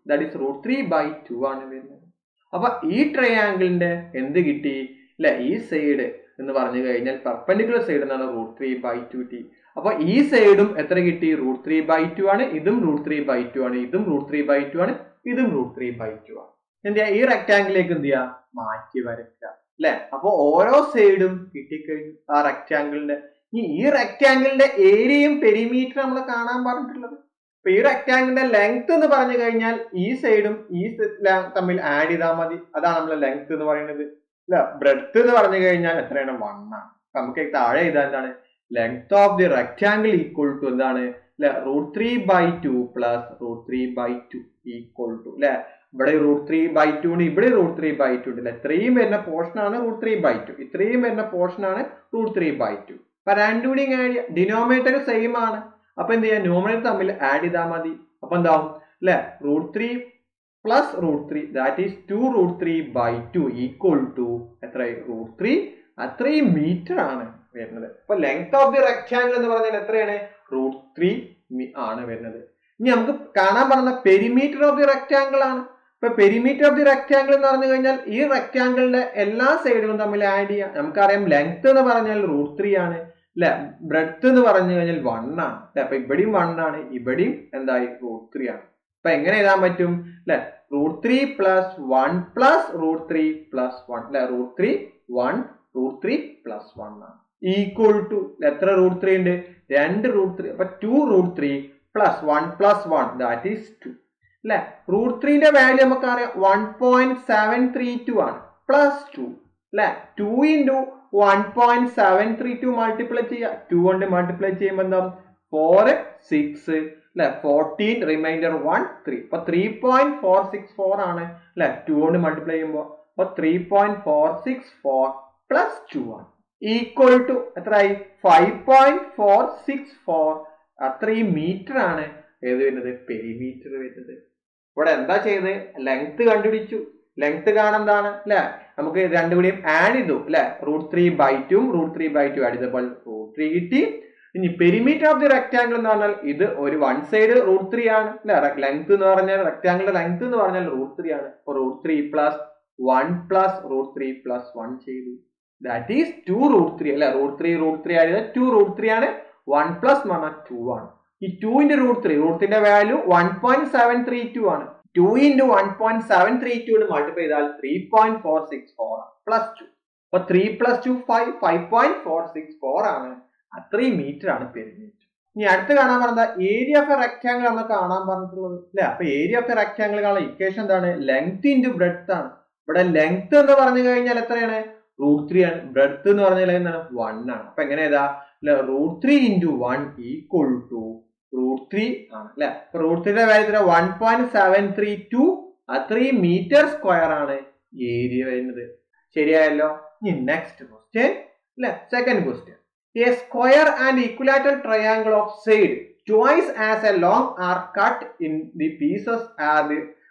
that is root three by two ആണ് വരുന്നത് അപ്പൊ ഈ ട്രയാങ്കിളിന്റെ എന്ത് കിട്ടി അല്ലെ ഈ സൈഡ് എന്ന് പറഞ്ഞു കഴിഞ്ഞാൽ പെർപെൻഡിക്കുലർ സൈഡ് എന്നാണ് റൂട്ട് ത്രീ ബൈ ടു ടി അപ്പൊ ഈ സൈഡും എത്ര കിട്ടി റൂട്ട് ത്രീ ബൈ ടു ആണ് ഇതും റൂട്ട് ത്രീ ബൈ ടു ആണ് ഇതും റൂട്ട് ത്രീ ബൈ ടു ആണ് ഇതും റൂട്ട് ത്രീ ബൈ ടു ആണ് എന്ത് ചെയ്യാ ഈ റെക്ടാങ്കിളിലേക്ക് എന്ത് ചെയ്യാ മാറ്റി വരയ്ക്കുക അല്ലെ അപ്പൊ ഓരോ സൈഡും കിട്ടിക്കഴിഞ്ഞു ആ റെക്ടാങ്കിളിന്റെ ഈ ഈ റെക്ടാങ്കിളിന്റെ ഏരിയയും പെരിമീറ്റർ നമ്മൾ കാണാൻ പറഞ്ഞിട്ടുള്ളത് അപ്പൊ ഈ റെക്ടാങ്കിളിന്റെ ലെങ്ത് എന്ന് പറഞ്ഞു കഴിഞ്ഞാൽ ഈ സൈഡും ഈ തമ്മിൽ ആഡ് ചെയ്താൽ മതി അതാണ് നമ്മളെ ലെങ്ത് എന്ന് പറയുന്നത് അല്ല ബ്രെഡ്ത്ത് എന്ന് പറഞ്ഞു കഴിഞ്ഞാൽ എത്രയാണ് വൺ ആണ് നമുക്ക് താഴെ ചെയ്താൽ എന്താണ് length of the rectangle equal to എന്താണ് അല്ലെ root three by two plus root three by two equal to അല്ലെ ഇവിടെ റൂട്ട് ത്രീ ബൈ ടു ഉണ്ട് ഇവിടെ റൂട്ട് ത്രീ ബൈ ടു ഉണ്ട് അല്ലെ ഇത്രയും വരുന്ന പോർഷൻ ആണ് റൂട്ട് ത്രീ ബൈ ടു ഇത്രയും വരുന്ന പോർഷൻ ആണ് റൂട്ട് ത്രീ ബൈ ടു അപ്പൊ രണ്ടും കൂടി ആഡ് ഡിനോമിനേറ്റർ സെയിം ആണ് അപ്പൊ എന്ത് ചെയ്യാം ന്യൂമറേറ്റർ തമ്മിൽ ആഡ് ചെയ്താൽ മതി അപ്പൊ എന്താവും അല്ലെ root three plus root three that is to root three by two equal to എത്ര റൂട്ട് ത്രീ അത്രയും മീറ്റർ ആണ് വരുന്നത് അപ്പൊ ലെങ്ത് ഓഫ് ദി റെക്ടാങ്കിൾ എന്ന് പറഞ്ഞാൽ എത്രയാണ് റൂട്ട് ത്രീ ആണ് വരുന്നത് ഇനി നമുക്ക് കാണാൻ പറഞ്ഞ പെരിമീറ്റർ ഓഫ് ദി റെക്ടാങ്കിൾ ആണ് ഇപ്പൊ പെരിമീറ്റർ ഓഫ് ദി റെക്ടാങ്കിൾ എന്ന് പറഞ്ഞു കഴിഞ്ഞാൽ ഈ റെക്ടാങ്കിളിന്റെ എല്ലാ സൈഡുകളും തമ്മിൽ ആഡ് ചെയ്യാം നമുക്കറിയാം ലെങ്ത് എന്ന് പറഞ്ഞാൽ റൂട്ട് ത്രീ ആണ് അല്ലെ ബ്രെഡ്ത്ത് എന്ന് പറഞ്ഞു കഴിഞ്ഞാൽ വൺ ആണ് അല്ലെ അപ്പൊ ഇവിടെയും വൺ ആണ് ഇവിടെയും എന്തായി റൂട്ട് ത്രീ ആണ് അപ്പൊ എങ്ങനെ എഴുതാൻ പറ്റും അല്ലെ root three plus one plus root three plus one അല്ലെ root three one root three plus one ആണ് ഈക്വൽ ടു എത്ര റൂട്ട് ത്രീ ഉണ്ട് രണ്ട് റൂട്ട് ത്രീ അപ്പൊ two root three plus one plus one that is to അല്ലെ root ത്രീന്റെ value നമുക്കറിയാം one point seven three two ആണ് പ്ലസ് ടു അല്ലെ two into one point seven three two multiply ചെയ്യുക two കൊണ്ട് മൾട്ടിപ്ലൈ ചെയ്യുമ്പോൾ എന്താ ഫോർ സിക്സ് അല്ലെ ഫോർട്ടീൻ റിമൈൻഡർ വൺ ത്രീ അപ്പൊ three point four six four ആണ് അല്ലെ ടു കൊണ്ട് മൾട്ടിപ്ലൈ ചെയ്യുമ്പോൾ അപ്പൊ three point four six four plus two ആണ് ഈക്വൽ ടു എത്രയായി five point four six four അത്രയും മീറ്റർ ആണ് ഏത് വരുന്നത് പെരിമീറ്റർ വരുന്നത് ഇവിടെ എന്താ ചെയ്ത് ലെങ്ത് കണ്ടുപിടിച്ചു ലെങ്ത് കാണുന്നതാണ് അല്ലെ നമുക്ക് രണ്ടു കൂടിയും ആഡ് ചെയ്തു അല്ലെ റൂട്ട് ത്രീ ബൈ ടും root three by two add ചെയ്തപ്പോൾ റൂട്ട് ത്രീ കിട്ടി ഇനി പെരിമീറ്റർ ഓഫ് ദി റെക്ടാങ്കിൾ എന്ന് പറഞ്ഞാൽ ഇത് ഒരു വൺ സൈഡ് റൂട്ട് ത്രീ ആണ് അല്ലെ ലെങ്ത് എന്ന് പറഞ്ഞാൽ റെക്ടാങ്കിളിന്റെ ലെങ്ത് എന്ന് പറഞ്ഞാൽ റൂട്ട് ത്രീ ആണ് അപ്പൊ root three plus one plus root three plus one ചെയ്തു that is to root three അല്ലെ റൂട്ട് ത്രീ റൂട്ട് ത്രീ ആയത് ടു റൂട്ട് ത്രീ ആണ് വൺ പ്ലസ് എന്ന് പറഞ്ഞാൽ ടു ആണ് ഈ ടുവിന്റെ റൂട്ട് ത്രീ റൂട്ടിന്റെ value one point seven three two ആണ് two into one point seven three two multiply ചെയ്താൽ three point four six four ആണ് പ്ലസ് ടു അപ്പൊ three plus two five five point four six four ആണ് അത്രയും metre ആണ് perimeter ഇനി അടുത്ത് കാണാൻ പറഞ്ഞ ഏരിയ ഓഫ് എ റെക്ടാങ്കിൾ ആണ് കാണാൻ പറഞ്ഞിട്ടുള്ളത് അല്ലെ അപ്പൊ ഏരിയ ഓഫ് എ റെക്ടാങ്കിൾ കാണാൻ ഇക്വേഷൻ എന്താണ് ലെങ്ത് ഇൻറ്റു ബ്രെഡ്ത്ത് ആണ് ഇവിടെ ലെങ്ത് എന്ന് പറഞ്ഞു കഴിഞ്ഞാൽ എത്രയാണ് റൂട്ട് ത്രീ ആണ് ബ്രെഡ്ത്ത് എന്ന് പറഞ്ഞാൽ എന്താണ് വൺ ആണ് അപ്പൊ എങ്ങനെ ഏതാ അല്ലെ root three into one equal to root three ആണ് അല്ലെ റൂട്ട് ത്രീയുടെ value one point seven three two അത്രയും മീറ്റർ സ്ക്വയർ ആണ് ഏരിയ വരുന്നത് ശരിയായല്ലോ ഇനി നെക്സ്റ്റ് ക്വസ്റ്റ്യൻ അല്ലെ second question a square and equilateral triangle of side twice as a long are cut in the pieces are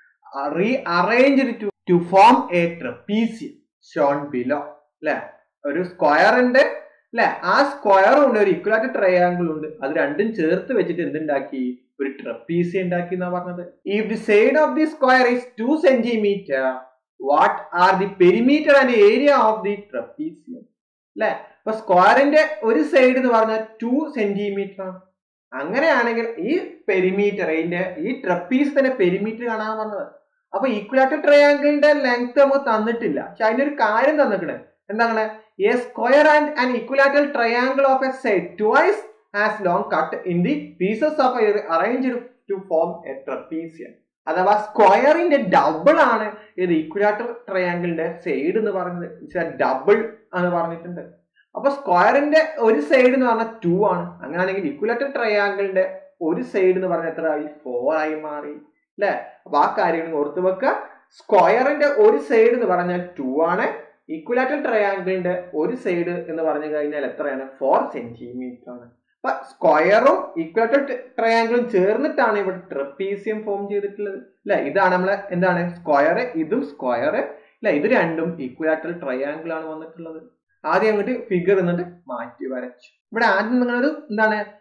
rearranged to to form a trapezium shown below അല്ലെ ഒരു square ഉണ്ട് അല്ലെ ആ സ്ക്വയറും ഉണ്ട് ഒരു equilateral triangle ഉണ്ട് അത് രണ്ടും ചേർത്ത് വെച്ചിട്ട് എന്തുണ്ടാക്കി ഒരു ട്രപ്പീസി ഉണ്ടാക്കി എന്നാ പറഞ്ഞത് if the side of the square is two centimetre what are the perimeter and area of the trapezium അല്ലെ അപ്പൊ സ്ക്വയറിന്റെ ഒരു സൈഡ് എന്ന് പറഞ്ഞാൽ ടു സെന്റിമീറ്റർ ആണ് അങ്ങനെയാണെങ്കിൽ ഈ പെരിമീറ്റർ ഇതിന്റെ ഈ ട്രപ്പീസത്തിന്റെ പെരിമീറ്റർ കാണാൻ പറഞ്ഞത് അപ്പൊ ഈക്വലാറ്റൽ ട്രയാങ്കിളിന്റെ ലെങ്ത് നമുക്ക് തന്നിട്ടില്ല പക്ഷെ അതിന്റെ ഒരു കാര്യം തന്നിക്കണേ എന്താണ് a square and an equilateral triangle of a side twice as long cut in the pieces of arranged to form a trapezium അഥവാ സ്ക്വയറിന്റെ ഡബിൾ ആണ് ഇത് ഇക്വലാറ്റൽ ട്രയാങ്കിളിന്റെ സൈഡ് എന്ന് പറയുന്നത് ഡബിൾ എന്ന് പറഞ്ഞിട്ടുണ്ട് അപ്പൊ സ്ക്വയറിന്റെ ഒരു സൈഡ് എന്ന് പറഞ്ഞാൽ ടു ആണ് അങ്ങനെയാണെങ്കിൽ ഇക്വലാറ്റൽ ട്രയാങ്കിളിന്റെ ഒരു സൈഡ് എന്ന് പറഞ്ഞാൽ എത്ര ആയി ഫോർ ആയി മാറി അല്ലെ അപ്പൊ ആ കാര്യങ്ങൾ ഓർത്ത് വെക്കുക സ്ക്വയറിന്റെ ഒരു സൈഡ് എന്ന് പറഞ്ഞാൽ ടു ആണ് ഈക്വലാറ്റൽ ട്രയാങ്കിളിന്റെ ഒരു സൈഡ് എന്ന് പറഞ്ഞു കഴിഞ്ഞാൽ എത്രയാണ് ഫോർ സെന്റിമീറ്റർ ആണ് അപ്പൊ സ്ക്വയറും ഈക്വലാറ്റൽ ട്രയാങ്കിളും ചേർന്നിട്ടാണ് ഇവിടെ ട്രപ്പീസിയം ഫോം ചെയ്തിട്ടുള്ളത് അല്ലെ ഇതാണ് നമ്മളെ എന്താണ് സ്ക്വയർ ഇതും സ്ക്വയർ അല്ലെ ഇത് രണ്ടും ഈക്വലാറ്റൽ ട്രയാങ്കിൾ ആണ് വന്നിട്ടുള്ളത് ആദ്യം അങ്ങോട്ട് ഫിഗർ എന്നിട്ട് മാറ്റി വരച്ചു ഇവിടെ ആദ്യം നിങ്ങളൊരു എന്താണ്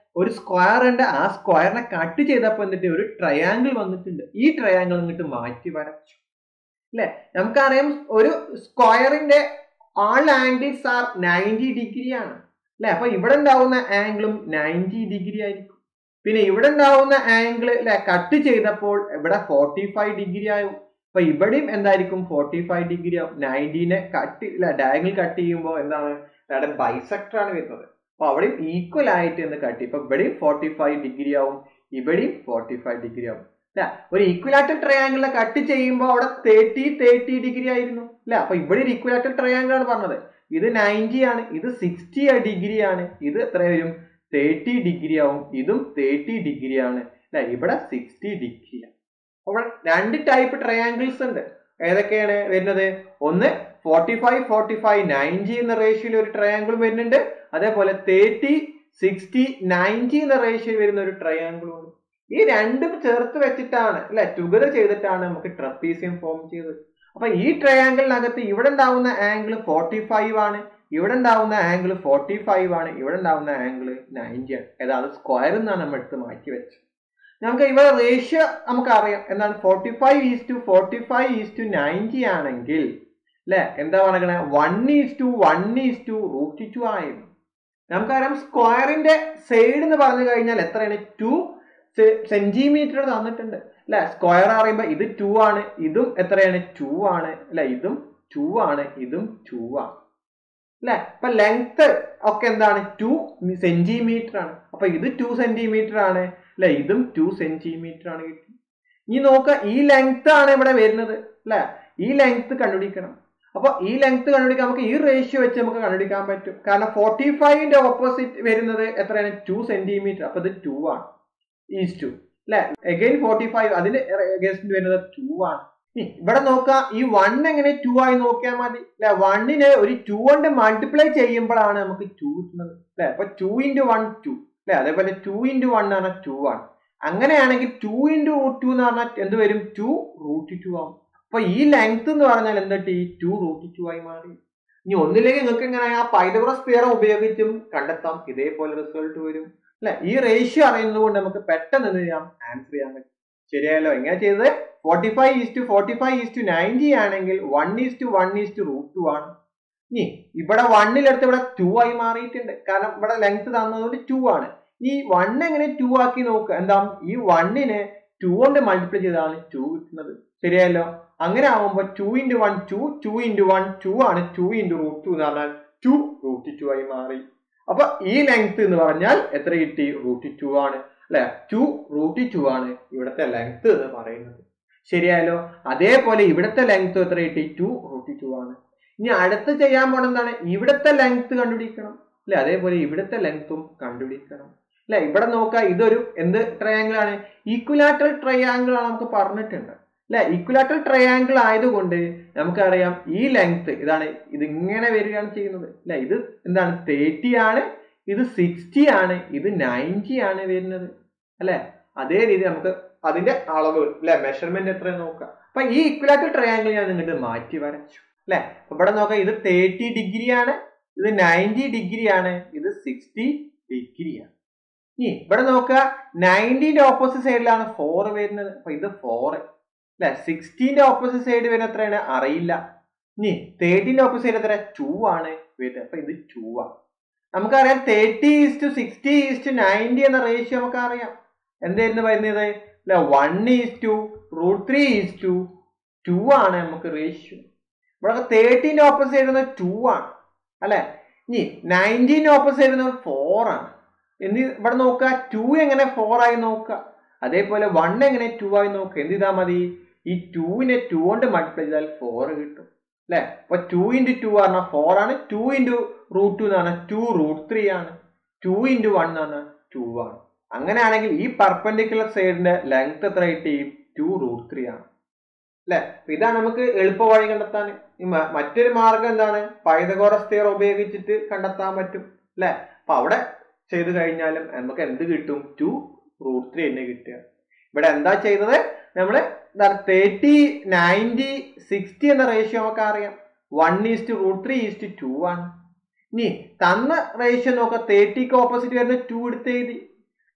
ഒരു സ്ക്വയർ ഉണ്ട് ആ സ്ക്വയറിനെ കട്ട് ചെയ്തപ്പോൾ എന്നിട്ട് ഒരു ട്രയാങ്കിൾ വന്നിട്ടുണ്ട് ഈ ട്രയാങ്കിൾ ഇങ്ങോട്ട് മാറ്റി വരച്ചു അല്ലെ നമുക്കറിയാം ഒരു സ്ക്വയറിന്റെ all angles are ninety degree ആണ് അല്ലെ അപ്പൊ ഇവിടെ ഉണ്ടാവുന്ന ആംഗിളും നയൻറ്റി ഡിഗ്രി ആയിരിക്കും പിന്നെ ഇവിടെ ഉണ്ടാവുന്ന ആംഗിൾ അല്ലെ കട്ട് ചെയ്തപ്പോൾ ഇവിടെ ഫോർട്ടി ഫൈവ് ഡിഗ്രി ആവും അപ്പൊ ഇവിടെയും എന്തായിരിക്കും ഫോർട്ടി ഫൈവ് ഡിഗ്രി ആവും നയൻറ്റീനെ കട്ട് അല്ലെ ഡയഗിൾ കട്ട് ചെയ്യുമ്പോൾ എന്താണ് അവിടെ ബൈസെക്ടർ ആണ് വരുന്നത് അപ്പൊ അവിടെയും ഈക്വൽ ആയിട്ട് എന്ന് കട്ടി ഇപ്പൊ ഇവിടെയും ഫോർട്ടി ഫൈവ് ഡിഗ്രി ആവും ഇവിടെയും ഫോർട്ടി ഫൈവ് ഡിഗ്രി ആവും അല്ലെ ഒരു ഈക്വലാറ്റൽ ട്രയാങ്കിളിനെ കട്ട് ചെയ്യുമ്പോൾ അവിടെ തേർട്ടി തേർട്ടി ഡിഗ്രി ആയിരുന്നു അല്ലെ അപ്പൊ ഇവിടെ ഒരു ഈക്വലാറ്റൽ ട്രയാങ്കിൾ ആണ് പറഞ്ഞത് ഇത് നയൻറ്റി ആണ് ഇത് സിക്സ്റ്റി ഡിഗ്രി ആണ് ഇത് എത്ര വരും തേർട്ടി ഡിഗ്രി ആവും ഇതും തേർട്ടി ഡിഗ്രി ആണ് അല്ലെ ഇവിടെ സിക്സ്റ്റി ഡിഗ്രി ആണ് അവിടെ രണ്ട് ടൈപ്പ് ട്രയാങ്കിൾസ് ഉണ്ട് ഏതൊക്കെയാണ് വരുന്നത് ഒന്ന് forty five forty five ninety എന്ന റേഷ്യോയിൽ ഒരു ട്രയാങ്കിൾ വരുന്നുണ്ട് അതേപോലെ തേർട്ടി സിക്സ്റ്റി നയൻറ്റി എന്ന റേഷ്യോയിൽ വരുന്ന ഒരു ട്രയാങ്കിളും ഉണ്ട് ഈ രണ്ടും ചേർത്ത് വെച്ചിട്ടാണ് അല്ലെ ടുഗദർ ചെയ്തിട്ടാണ് നമുക്ക് ട്രപ്പീസിയം ഫോം ചെയ്തത് അപ്പൊ ഈ ട്രയാങ്കിളിനകത്ത് ഇവിടെ ഉണ്ടാവുന്ന ആംഗിൾ ഫോർട്ടി ഫൈവ് ആണ് ഇവിടെ ഉണ്ടാവുന്ന ആംഗിൾ ഫോർട്ടി ഫൈവ് ആണ് ഇവിടെ ഉണ്ടാവുന്ന ആംഗിൾ നയൻറ്റി ആണ് ഏതാണ് സ്ക്വയർ എന്നാണ് നമ്മൾ എടുത്ത് മാറ്റി വെച്ചത് നമുക്ക് ഇവിടെ റേഷ്യോ നമുക്ക് അറിയാം എന്താണ് forty five is to forty five is to ninety ആണെങ്കിൽ അല്ലെ എന്താ പറയണേ one is to one is to root two ആയിരുന്നു നമുക്കറിയാം സ്ക്വയറിന്റെ സൈഡ് എന്ന് പറഞ്ഞു കഴിഞ്ഞാൽ എത്രയാണ് ടു സെന്റിമീറ്റർ തന്നിട്ടുണ്ട് അല്ലെ സ്ക്വയർ അറിയുമ്പോ ഇത് ടു ആണ് ഇതും എത്രയാണ് ടു ആണ് അല്ലെ ഇതും ടു ആണ് ഇതും ടു ആണ് അല്ലെ അപ്പൊ ലെങ്ത് ഒക്കെ എന്താണ് ടു സെന്റിമീറ്റർ ആണ് അപ്പൊ ഇത് ടു സെന്റിമീറ്റർ ആണ് അല്ലെ ഇതും ടു സെന്റിമീറ്റർ ആണ് കിട്ടി ഇനി നോക്ക ഈ ലെങ്ത് ആണ് ഇവിടെ വരുന്നത് അല്ലെ ഈ ലെങ്ത് കണ്ടുപിടിക്കണം അപ്പൊ ഈ ലെങ്ത് കണ്ടുപിടിക്കാൻ നമുക്ക് ഈ റേഷ്യോ വെച്ച് നമുക്ക് കണ്ടുപിടിക്കാൻ പറ്റും കാരണം ഫോർട്ടി ഫൈവിന്റെ ഓപ്പോസിറ്റ് വരുന്നത് എത്രയാണ് ടു സെന്റിമീറ്റർ അപ്പൊ ഇത് ടു ആണ് ഈസ് ടു അല്ലെ അഗൈൻ ഫോർട്ടി ഫൈവ് അതിന്റെ അഗേൻസ്റ്റ് വരുന്നത് ടു ആണ് ഇവിടെ നോക്കാം ഈ വൺ എങ്ങനെ ടു ആയി നോക്കിയാൽ മതി അല്ലെ വണ്ണിന് ഒരു ടു കൊണ്ട് മൾട്ടിപ്ലൈ ചെയ്യുമ്പോഴാണ് നമുക്ക് ടു കിട്ടുന്നത് അല്ലെ അപ്പൊ ടു ഇൻറ്റു വൺ ടു അല്ലെ അതേപോലെ ടു ഇൻറ്റു വൺ ആണ് ടു ആണ് അങ്ങനെയാണെങ്കിൽ ടു ഇൻറ്റു റൂട്ട് ടു എന്ന് പറഞ്ഞാൽ എന്ത് വരും ടു റൂട്ട് ടു ആവും അപ്പൊ ഈ ലെങ്ത് എന്ന് പറഞ്ഞാൽ എന്തിട്ട് ഈ ടു റൂട്ട് ടു ആയി മാറി ഇനി ഒന്നിലേക്ക് നിങ്ങൾക്ക് എങ്ങനെ ആ പൈതഗ്രസ് തിയറം ഉപയോഗിച്ചും കണ്ടെത്താം ഇതേപോലെ റിസൾട്ട് വരും അല്ലെ ഈ റേഷ്യോ അറിയുന്നത് കൊണ്ട് നമുക്ക് പെട്ടെന്ന് എന്ത് ചെയ്യാം ആൻസർ ചെയ്യാൻ പറ്റും ശരിയായല്ലോ എങ്ങനെ ചെയ്തത് forty five is to forty five is to ninety ആണെങ്കിൽ one is to one is to root two ആണ് ഇനി ഇവിടെ വണ്ണിലെടുത്ത് ഇവിടെ ടു ആയി മാറിയിട്ടുണ്ട് കാരണം ഇവിടെ ലെങ്ത് തന്നതുകൊണ്ട് ടു ആണ് ഈ വൺ എങ്ങനെ ടു ആക്കി നോക്കുക എന്താ ഈ വണ്ണിന് ടു കൊണ്ട് മൾട്ടിപ്ലൈ ചെയ്താണ് ടു കിട്ടുന്നത് ശരിയല്ലോ അങ്ങനെ ആവുമ്പോൾ two into one two two into one two ആണ് ടു ഇൻറ്റു റൂട്ട് ടു എന്ന് പറഞ്ഞാൽ ടു റൂട്ട് ടു ആയി മാറി അപ്പൊ ഈ ലെങ്ത് എന്ന് പറഞ്ഞാൽ എത്ര കിട്ടി റൂട്ട് ടു ആണ് അല്ലെ ടു റൂട്ട് ടു ആണ് ഇവിടുത്തെ ലെങ്ത് എന്ന് പറയുന്നത് ശരിയായല്ലോ അതേപോലെ ഇവിടുത്തെ ലെങ്ത് എത്ര കിട്ടി ടു റൂട്ട് ടു ആണ് ഇനി അടുത്ത് ചെയ്യാൻ പോണ എന്താണ് ഇവിടുത്തെ ലെങ്ത് കണ്ടുപിടിക്കണം അല്ലെ അതേപോലെ ഇവിടുത്തെ ലെങ്ത്തും കണ്ടുപിടിക്കണം അല്ലെ ഇവിടെ നോക്കുക ഇതൊരു എന്ത് ട്രയാങ്കിൾ ആണ് ഈക്വലാറ്റൽ ട്രയാങ്കിൾ ആണ് നമുക്ക് പറഞ്ഞിട്ടുണ്ട് അല്ലെ ഈക്വലാറ്റൽ ട്രയാങ്കിൾ ആയതുകൊണ്ട് നമുക്കറിയാം ഈ ലെങ്ത് ഇതാണ് ഇത് ഇങ്ങനെ വരികയാണ് ചെയ്യുന്നത് അല്ലെ ഇത് എന്താണ് തേർട്ടി ആണ് ഇത് സിക്സ്റ്റി ആണ് ഇത് നയൻറ്റി ആണ് വരുന്നത് അല്ലെ അതേ രീതി നമുക്ക് അതിന്റെ അളവ് അല്ലെ മെഷർമെന്റ് എത്ര നോക്കാം അപ്പൊ ഈ ഇക്വലാറ്റൽ ട്രയാങ്കിൾ ഞാൻ നിങ്ങോട്ട് മാറ്റി വരച്ചു അല്ലെ ഇവിടെ നോക്കാം ഇത് തേർട്ടി ഡിഗ്രി ആണ് ഇത് നയൻറ്റി ഡിഗ്രി ആണ് ഇത് സിക്സ്റ്റി ഡിഗ്രി ആണ് ഇനി ഇവിടെ നോക്കുക നയൻറ്റീന്റെ ഓപ്പോസിറ്റ് സൈഡിലാണ് ഫോർ വരുന്നത് അപ്പൊ ഇത് ഫോർ അല്ലെ സിക്സ്റ്റീന്റെ ഓപ്പോസിറ്റ് സൈഡ് വരുന്നത് എത്രയാണ് അറിയില്ല ഇനി തേർട്ടീന്റെ ഓപ്പോസിറ്റ് സൈഡ് എത്ര ടു ആണ് വരുന്നത് അപ്പൊ ഇത് ടു ആണ് നമുക്കറിയാം thirty is to sixty is to ninety എന്ന റേഷ്യോ നമുക്ക് അറിയാം എന്തായിരുന്നു വരുന്നത് അല്ലെ one is to root three is to two ആണ് നമുക്ക് റേഷ്യോ ഇവിടെ തേർട്ടീന്റെ ഓപ്പോസിറ്റ് വരുന്നത് ടു ആണ് അല്ലെ ഇനി നയൻറ്റീന്റെ ഓപ്പോസിറ്റ് വരുന്നത് ഫോർ ആണ് എന്ത് ഇവിടെ നോക്കുക ടു എങ്ങനെ ഫോർ ആയി നോക്കുക അതേപോലെ വൺ എങ്ങനെ ടു ആയി നോക്കുക എന്ത് ചെയ്താൽ മതി ഈ ടുവിനെ ടു കൊണ്ട് മൾട്ടിപ്ലൈ ചെയ്താൽ ഫോർ കിട്ടും അല്ലെ അപ്പൊ ടു ഇൻറ്റു ടു പറഞ്ഞാൽ ഫോർ ആണ് ടു ഇൻറ്റു റൂട്ട് ടു എന്ന് പറഞ്ഞാൽ ടു റൂട്ട് ത്രീ ആണ് ടു ഇൻറ്റു വൺ എന്ന് പറഞ്ഞാൽ ടു ആണ് അങ്ങനെയാണെങ്കിൽ ഈ പെർപെൻഡിക്കുലർ സൈഡിന്റെ ലെങ്ത് എത്ര കിട്ടി ടു റൂട്ട് ത്രീ ആണ് അല്ലെ ഇതാണ് നമുക്ക് എളുപ്പ വഴി കണ്ടെത്താൻ മറ്റൊരു മാർഗം എന്താണ് പൈതകോറസ് തിയർ ഉപയോഗിച്ചിട്ട് കണ്ടെത്താൻ പറ്റും അല്ലെ അപ്പൊ അവിടെ ചെയ്ത് കഴിഞ്ഞാലും നമുക്ക് എന്ത് കിട്ടും ടു റൂട്ട് ത്രീ തന്നെ കിട്ടുക ഇവിടെ എന്താ ചെയ്തത് നമ്മള് തേർട്ടി നയൻറ്റി സിക്സ്റ്റി എന്ന റേഷ്യോ നമുക്ക് അറിയാം one is to root three is to two ആണ് ഇനി തന്ന റേഷ്യോ നോക്കാം തേർട്ടിക്ക് ഓപ്പോസിറ്റ് വരുന്ന ടു എടുത്ത് എഴുതി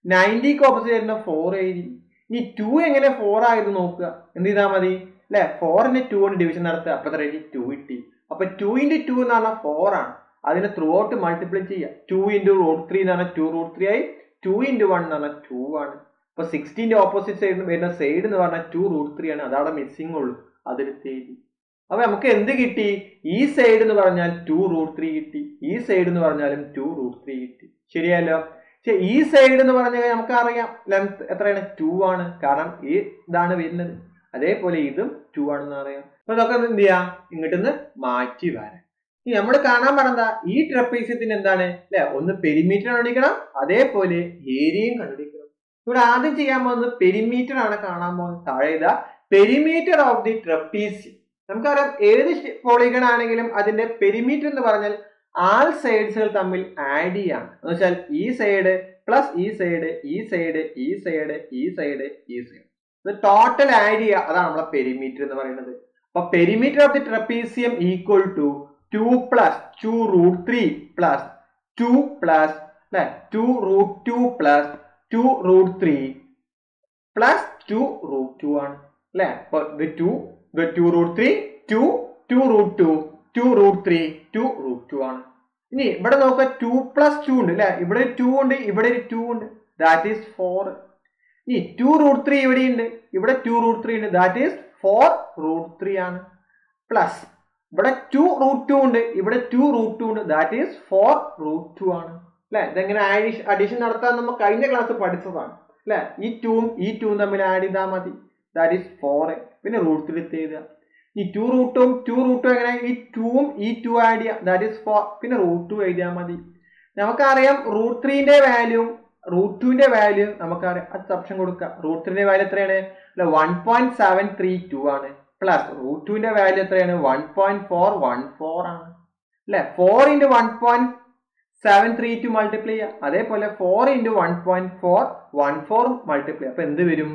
നയൻറ്റിക്ക് ഓപ്പോസിറ്റ് വരുന്ന ഫോർ എഴുതി ഇനി ടു എങ്ങനെ ഫോർ ആയത് നോക്കുക എന്ത് ചെയ്താൽ മതി അല്ലെ ഫോറിന് ടു കൊണ്ട് ഡിവിഷൻ നടത്തുക അപ്പൊ എത്ര കിട്ടി ടു കിട്ടി അപ്പൊ ടു ഇൻറ്റു ടു എന്ന് പറഞ്ഞാൽ ഫോർ ആണ് അതിനെ ത്രൂ ഔട്ട് മൾട്ടിപ്ലൈ ചെയ്യുക ടു ഇൻറ്റു റൂട്ട് ത്രീ എന്ന് പറഞ്ഞാൽ ടു റൂട്ട് ത്രീ ആയി ടു ഇൻറ്റു വൺ എന്ന് പറഞ്ഞാൽ ടു ആണ് അപ്പൊ സിക്സ്റ്റീൻ്റെ ഓപ്പോസിറ്റ് സൈഡ് വരുന്ന സൈഡ് എന്ന് പറഞ്ഞാൽ ടു റൂട്ട് ത്രീ ആണ് അതവിടെ മിസ്സിംഗ് ഉള്ളൂ അതെടുത്ത് എഴുതി അപ്പൊ നമുക്ക് എന്ത് കിട്ടി ഈ സൈഡ് എന്ന് പറഞ്ഞാൽ ടു റൂട്ട് ത്രീ കിട്ടി ഈ സൈഡ് എന്ന് പറഞ്ഞാലും ടു റൂട്ട് ത്രീ കിട്ടി ശരിയല്ലോ പക്ഷെ ഈ സൈഡ് എന്ന് പറഞ്ഞു കഴിഞ്ഞാൽ നമുക്ക് അറിയാം ലെങ്ത് എത്രയാണ് ടു ആണ് കാരണം ഈ ഇതാണ് വരുന്നത് അതേപോലെ ഇതും ടു ആണെന്ന് അറിയാം അപ്പൊ ഇതൊക്കെ എന്ത് ചെയ്യാം ഇങ്ങോട്ട് മാറ്റി വരാം ഇനി നമ്മൾ കാണാൻ പറഞ്ഞ ഈ ട്രപ്പീസ്യത്തിന് എന്താണ് അല്ലെ ഒന്ന് പെരിമീറ്റർ കണ്ടുപിടിക്കണം അതേപോലെ ഏരിയയും കണ്ടുപിടിക്കണം ഇവിടെ ആദ്യം ചെയ്യാൻ പോകുന്നത് പെരിമീറ്റർ ആണ് കാണാൻ പോകുന്നത് താഴെ ഇതാ പെരിമീറ്റർ ഓഫ് ദി ട്രപ്പീസ്യം നമുക്കറിയാം ഏത് പോളിഗൺ ആണെങ്കിലും അതിന്റെ പെരിമീറ്റർ എന്ന് പറഞ്ഞാൽ ആൾ സൈഡ്സുകൾ തമ്മിൽ ആഡ് ചെയ്യാണ് എന്ന് വെച്ചാൽ ഈ സൈഡ് പ്ലസ് ഈ സൈഡ് ഈ സൈഡ് ഈ സൈഡ് ഈ സൈഡ് ഈ സൈഡ് ഇത് ടോട്ടൽ ആഡ് ചെയ്യുക അതാണ് നമ്മളെ പെരിമീറ്റർ എന്ന് പറയുന്നത് അപ്പൊ perimeter of the trapezium equal to two plus two root three plus two plus അല്ലെ two root two plus two root three plus two root two ആണ് അല്ലെ അപ്പൊ ഇത് ടു ഇത് two root three two two root two two root three two root two ആണ് ഇനി ഇവിടെ നോക്കുക ടു പ്ലസ് ടു ഉണ്ട് അല്ലെ ഇവിടെ ടു ഉണ്ട് ഇവിടെ ഒരു ടു ഉണ്ട് ദാറ്റ് ഈസ് ഫോർ ഇനി ടു റൂട്ട് ത്രീ ഇവിടെ ഉണ്ട് ഇവിടെ ടു റൂട്ട് ത്രീ ഉണ്ട് that is four root three ആണ് പ്ലസ് ഇവിടെ ടു റൂട്ട് ടു ഉണ്ട് ഇവിടെ ടു റൂട്ട് ടു ഉണ്ട് that is four root two ആണ് അല്ലെ ഇതെങ്ങനെ അഡീഷൻ നടത്താൻ നമ്മൾ കഴിഞ്ഞ ക്ലാസ് പഠിച്ചതാണ് അല്ലെ ഈ ടൂവും ഈ ടൂവും തമ്മിൽ ആഡ് ചെയ്താൽ മതി ദാറ്റ് ഈസ് ഫോർ പിന്നെ റൂട്ട് ത്രീ എഴുതുക ഈ ടു റൂട്ടും ടു റൂട്ടും എങ്ങനെ ഈ ടൂവും ഈ ടു ആഡ് ചെയ്യുക ദാറ്റ് ഈസ് ഫോർ പിന്നെ റൂട്ട് ടു എഴുതിയാൽ മതി നമുക്കറിയാം റൂട്ട് ത്രീന്റെ വാല്യൂ റൂട്ട് ടുവിന്റെ വാല്യൂ നമുക്കറിയാം അത് സബ്ഷൻ കൊടുക്കുക റൂട്ട് ത്രീന്റെ വാല്യൂ എത്രയാണ് അല്ല one point seven three two ആണ് പ്ലസ് റൂട്ട് ടുവിന്റെ വാല്യൂ എത്രയാണ് one point four one four ആണ് അല്ലെ four into one point seven three two multiply ചെയ്യുക അതേപോലെ four into one point four one four multiply അപ്പൊ എന്ത് വരും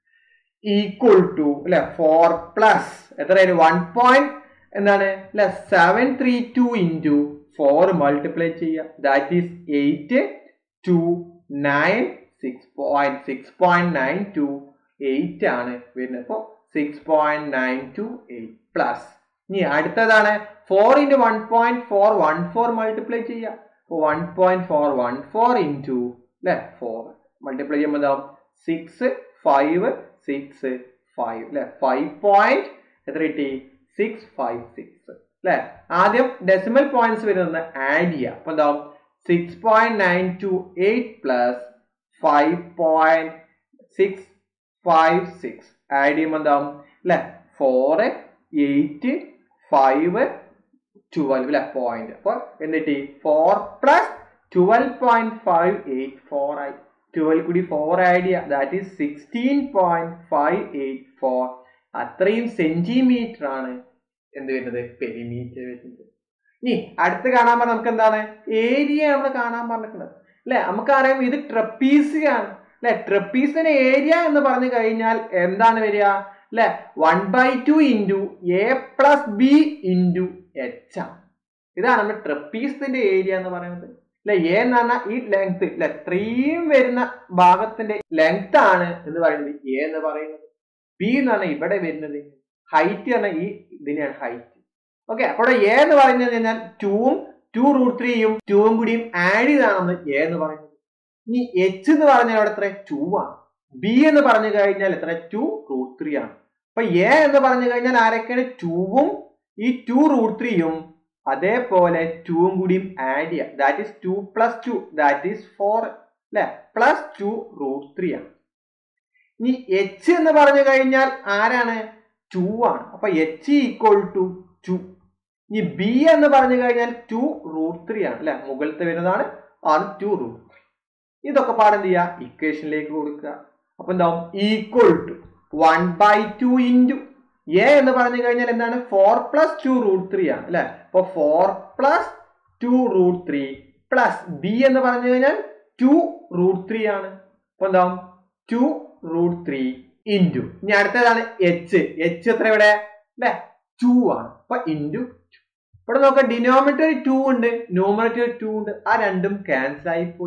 ഈക്വൽ ടു അല്ലെ ഫോർ പ്ലസ് എത്രയായിരുന്നു വൺ പോയിന്റ് എന്താണ് അല്ലെ seven three two into four multiply ചെയ്യുക that is eight two nine six point six point nine two eight ആണ് വരുന്നത് അപ്പോൾ six point nine two eight plus ഇനി അടുത്തതാണ് four into one point four one four multiply ചെയ്യുക അപ്പോൾ one point four one four into അല്ലെ four multiply ചെയ്യുമ്പോൾ എന്താവും സിക്സ് ഫൈവ് സിക്സ് ഫൈവ് അല്ലെ ഫൈവ് പോയിന്റ് എത്ര കിട്ടി സിക്സ് ഫൈവ് സിക്സ് അല്ലെ ആദ്യം ഡെസിമൽ പോയിന്റ്സ് വരുന്നത് ആഡ് ചെയ്യുക അപ്പൊ എന്താവും six point nine two eight plus five point six five six add ചെയ്യുമ്പോൾ എന്താവും അല്ലെ ഫോർ എയ്റ്റ് ഫൈവ് ട്വൽവ് അല്ലെ പോയിന്റ് അപ്പൊ എന്നിട്ട് four plus twelve point five eight four ആയി ട്വൽവ് കൂടി ഫോർ ആഡ് ചെയ്യുക that is sixteen point five eight four അത്രയും സെന്റിമീറ്റർ ആണ് എന്ത് വരുന്നത് പെരിമീറ്റർ വരുന്നത് ഇനി അടുത്ത് കാണാൻ പറഞ്ഞ നമുക്ക് എന്താണ് ഏരിയ നമ്മൾ കാണാൻ പറഞ്ഞിട്ടുള്ളത് അല്ലെ നമുക്കറിയാം ഇത് ട്രപ്പീസിയാണ് അല്ലെ ട്രപ്പീസിന്റെ ഏരിയ എന്ന് പറഞ്ഞു കഴിഞ്ഞാൽ എന്താണ് വരിക അല്ലെ one by two into A plus B into H ആണ് ഇതാണ് നമ്മുടെ ട്രപ്പീസിന്റെ ഏരിയ എന്ന് പറയുന്നത് അല്ലെ എ എന്ന് പറഞ്ഞാൽ ഈ ലെങ്ത് അല്ലെ ഇത്രയും വരുന്ന ഭാഗത്തിന്റെ ലെങ്ത് ആണ് എന്ന് പറയുന്നത് എ എന്ന് പറയുന്നത് ബി എന്ന് പറഞ്ഞാൽ ഇവിടെ വരുന്നത് ഹൈറ്റ് പറഞ്ഞാൽ ഈ ഇതിനെയാണ് ഹൈറ്റ് ഓക്കെ അപ്പോൾ എ എന്ന് പറയുന്നത് കഴിഞ്ഞാൽ ടൂവും ടു റൂട്ട് ത്രീയും ടൂവും കൂടിയും ആഡ് ചെയ്താണ് നമ്മൾ എ എന്ന് പറയുന്നത് ഇനി എച്ച് എന്ന് പറഞ്ഞാൽ അവിടെ എത്ര ടു ആണ് ബി എന്ന് പറഞ്ഞു കഴിഞ്ഞാൽ എത്ര ടു റൂട്ട് ത്രീ ആണ് അപ്പൊ എ എന്ന് പറഞ്ഞു കഴിഞ്ഞാൽ ആരൊക്കെയാണ് ടൂവും ഈ ടു റൂട്ട് ത്രീയും അതേപോലെ ടൂവും കൂടിയും ആഡ് ചെയ്യുക that is two plus two that is four അല്ലെ പ്ലസ് ടു റൂട്ട് ത്രീ ആണ് ഇനി എച്ച് എന്ന് പറഞ്ഞു കഴിഞ്ഞാൽ ആരാണ് ടു ആണ് അപ്പൊ എച്ച് ഈക്വൽ ടു ടു ഇനി ബി എന്ന് പറഞ്ഞു കഴിഞ്ഞാൽ ടു റൂട്ട് ത്രീ ആണ് അല്ലെ മുകളിലത്തെ വരുന്നതാണ് ആണ് ടു റൂട്ട് ഇതൊക്കെ പാടെന്ത് ചെയ്യുക ഇക്വേഷനിലേക്ക് കൊടുക്കുക അപ്പൊ എന്താവും equal to one by two into a എന്ന് പറഞ്ഞു കഴിഞ്ഞാൽ എന്താണ് four plus two root three ആണ് അല്ലെ അപ്പൊ four plus two root three plus b എന്ന് പറഞ്ഞു കഴിഞ്ഞാൽ ടു റൂട്ട് ത്രീ ആണ് അപ്പൊ എന്താവും ടു റൂട്ട് ത്രീ ഇൻറ്റു ഇനി അടുത്തതാണ് എച്ച് എച്ച് എത്ര ഇവിടെ അല്ലെ ടു ആണ് അപ്പൊ ഇൻറ്റു ഇവിടെ നോക്കാം ഡിനോമിനേറ്റർ ടു ഉണ്ട് ന്യൂമറേറ്റർ ടു ഉണ്ട് ആ രണ്ടും ക്യാൻസൽ ആയി പോയി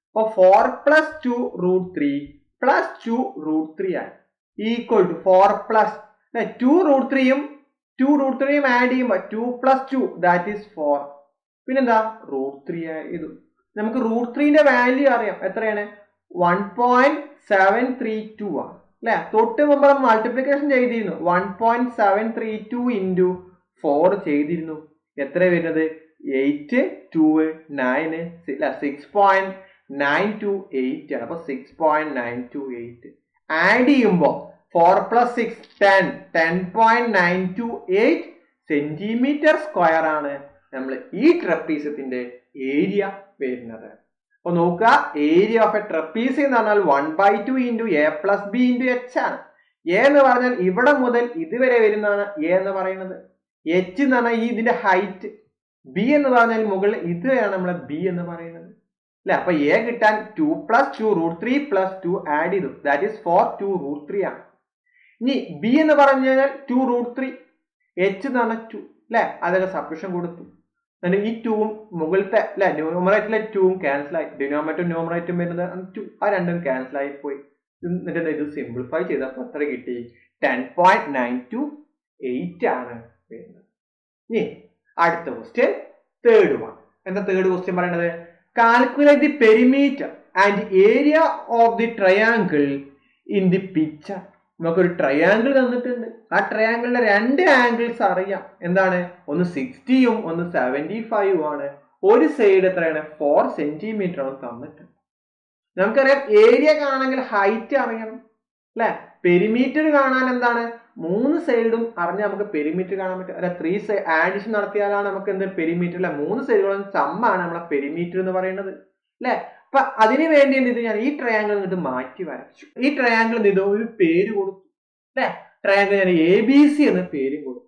അപ്പൊ four plus two root three plus two root three ആയി equal to four plus two root ത്രീയും ടു റൂട്ട് ത്രീയും ആഡ് ചെയ്യുമ്പോൾ two plus two that is four പിന്നെന്താ റൂട്ട് ത്രീ ചെയ്തു നമുക്ക് റൂട്ട് ത്രീന്റെ വാല്യൂ അറിയാം എത്രയാണ് one point seven three two ആണ് അല്ലെ തൊട്ട് മുമ്പ് നമ്മൾ മൾട്ടിപ്ലിക്കേഷൻ ചെയ്തിരുന്നു one point seven three two into four ചെയ്തിരുന്നു എത്ര വരുന്നത് eight two nine six point nine two eight ആണ് അപ്പൊ six point nine two eight add ചെയ്യുമ്പോൾ four plus six ten ten point nine two eight centimetre square ആണ് നമ്മൾ ഈ ട്രപ്പീസത്തിന്റെ area വരുന്നത് അപ്പൊ നോക്കുക ഏരിയ ഓഫ് എ ട്രപ്പീസ് എന്ന് പറഞ്ഞാൽ one by two into A plus B into H ആണ് എ എന്ന് പറഞ്ഞാൽ ഇവിടെ മുതൽ ഇതുവരെ വരുന്നതാണ് എ എന്ന് പറയുന്നത് എച്ച് എന്ന് പറഞ്ഞാൽ ഈ ഇതിന്റെ ഹൈറ്റ് ബി എന്ന് പറഞ്ഞാൽ മുകളിൽ ഇതുവരെയാണ് നമ്മളെ ബി എന്ന് പറയുന്നത് അല്ലെ അപ്പൊ എ കിട്ടാൻ two plus two root three plus two add ചെയ്തു that is four two root three ആണ് ഇനി ബി എന്ന് പറഞ്ഞു കഴിഞ്ഞാൽ ടു റൂട്ട് ത്രീ എച്ച് എന്ന് പറഞ്ഞാൽ ടു അല്ലെ അതൊക്കെ സബ്സ്ക്രിപ്ഷൻ കൊടുത്തു എന്നിട്ട് ഈ ടൂവും മുകളിലത്തെ അല്ലെ ന്യൂമറേറ്ററിലെ ടൂവും ക്യാൻസൽ ആയി ഡിനോമേറ്ററും ന്യൂമറേറ്റും വരുന്നത് ടു ആ രണ്ടും ക്യാൻസൽ ആയി പോയി എന്നിട്ട് ഇത് സിംപ്ലിഫൈ ചെയ്തപ്പോൾ എത്ര കിട്ടി ten point nine two eight ആണ് വരുന്നത് ഇനി അടുത്ത ക്വസ്റ്റ്യൻ തേർഡ് വൺ എന്താ തേർഡ് ക്വസ്റ്റ്യൻ പറയണത് calculate the perimeter and area of the triangle in the picture നമുക്കൊരു ട്രയാങ്കിൾ തന്നിട്ടുണ്ട് ആ ട്രയാങ്കിളിന്റെ രണ്ട് ആംഗിൾസ് അറിയാം എന്താണ് ഒന്ന് സിക്സ്റ്റിയും ഒന്ന് സെവന്റി ഫൈവും ആണ് ഒരു സൈഡ് എത്രയാണ് ഫോർ സെന്റിമീറ്റർ ആണ് തന്നിട്ടുണ്ട് നമുക്കറിയാം ഏരിയ കാണണമെങ്കിൽ ഹൈറ്റ് അറിയണം അല്ലെ പെരിമീറ്റർ കാണാൻ എന്താണ് മൂന്ന് സൈഡും അറിഞ്ഞാൽ നമുക്ക് പെരിമീറ്റർ കാണാൻ പറ്റും അല്ല ത്രീ സൈഡ് ആഡിഷൻ നടത്തിയാലാണ് നമുക്ക് എന്ത് പെരിമീറ്റർ അല്ലെ മൂന്ന് സൈഡുകളും സമ്മാണ് നമ്മളെ പെരിമീറ്റർ എന്ന് പറയുന്നത് അല്ലെ അപ്പൊ അതിനു വേണ്ടി എന്ത് ചെയ്തു ഞാൻ ഈ ട്രയാങ്കിൾ ഇത് മാറ്റി വരച്ചു ഈ ട്രയാങ്കിൾ ഇത് ഒരു പേര് കൊടുത്തു അല്ലെ ട്രയാങ്കിൾ ഞാൻ എ ബി സി എന്ന പേരും കൊടുത്തു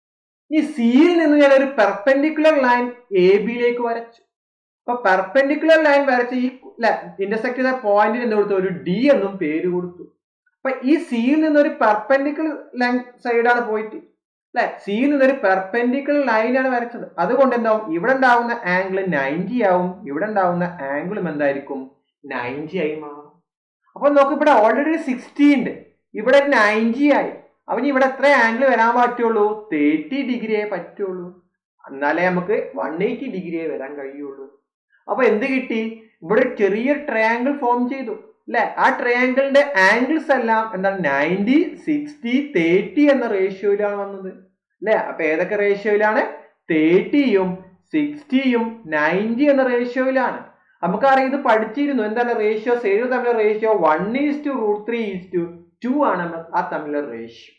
ഈ സിയിൽ നിന്ന് ഞാൻ ഒരു പെർപെൻഡിക്കുലർ ലൈൻ എ ബിയിലേക്ക് വരച്ചു അപ്പൊ പെർപെൻഡിക്കുലർ ലൈൻ വരച്ച് ഈ ഇന്റർസെക്ട് ചെയ്ത പോയിന്റിന് എന്ത് കൊടുത്തു ഒരു ഡി എന്നും പേര് കൊടുത്തു അപ്പൊ ഈ സിയിൽ നിന്ന് ഒരു പെർപെൻഡിക്കുലർ ലൈൻ സൈഡാണ് പോയിട്ട് അല്ലെ സിയിൽ നിന്ന് ഒരു പെർപെൻഡിക്കുലർ ലൈനാണ് വരച്ചത് അതുകൊണ്ട് എന്താവും ഇവിടെ ഉണ്ടാവുന്ന ആംഗിൾ നയൻറ്റി ആവും ഇവിടെ ഉണ്ടാവുന്ന ആംഗിളും എന്തായിരിക്കും നയൻറ്റി ആയി മാറും അപ്പൊ നോക്ക് ഇവിടെ ഓൾറെഡി സിക്സ്റ്റി ഉണ്ട് ഇവിടെ നയൻറ്റി ആയി അവന് ഇവിടെ എത്ര ആംഗിൾ വരാൻ പറ്റുള്ളൂ തേർട്ടി ഡിഗ്രിയെ പറ്റുള്ളൂ എന്നാലേ നമുക്ക് വൺ എയ്റ്റി ഡിഗ്രിയെ വരാൻ കഴിയുള്ളൂ അപ്പൊ എന്ത് കിട്ടി ഇവിടെ ചെറിയ ട്രയാങ്കിൾ ഫോം ചെയ്തു അല്ലെ ആ ട്രയാങ്കിളിന്റെ ആംഗിൾസ് എല്ലാം എന്താണ് നയൻറ്റി സിക്സ്റ്റി തേർട്ടി എന്ന റേഷ്യോയിലാണ് വന്നത് അല്ലെ അപ്പൊ ഏതൊക്കെ റേഷ്യോയിലാണ് തേർട്ടിയും സിക്സ്റ്റിയും നയൻറ്റി എന്ന റേഷ്യോയിലാണ് നമുക്കറിയാം ഇത് പഠിച്ചിരുന്നു എന്താണ് റേഷ്യോ സൈഡ് തമ്മിലുള്ള ratio one is to root three is to two ആണ് ആ തമ്മിലുള്ള റേഷ്യോ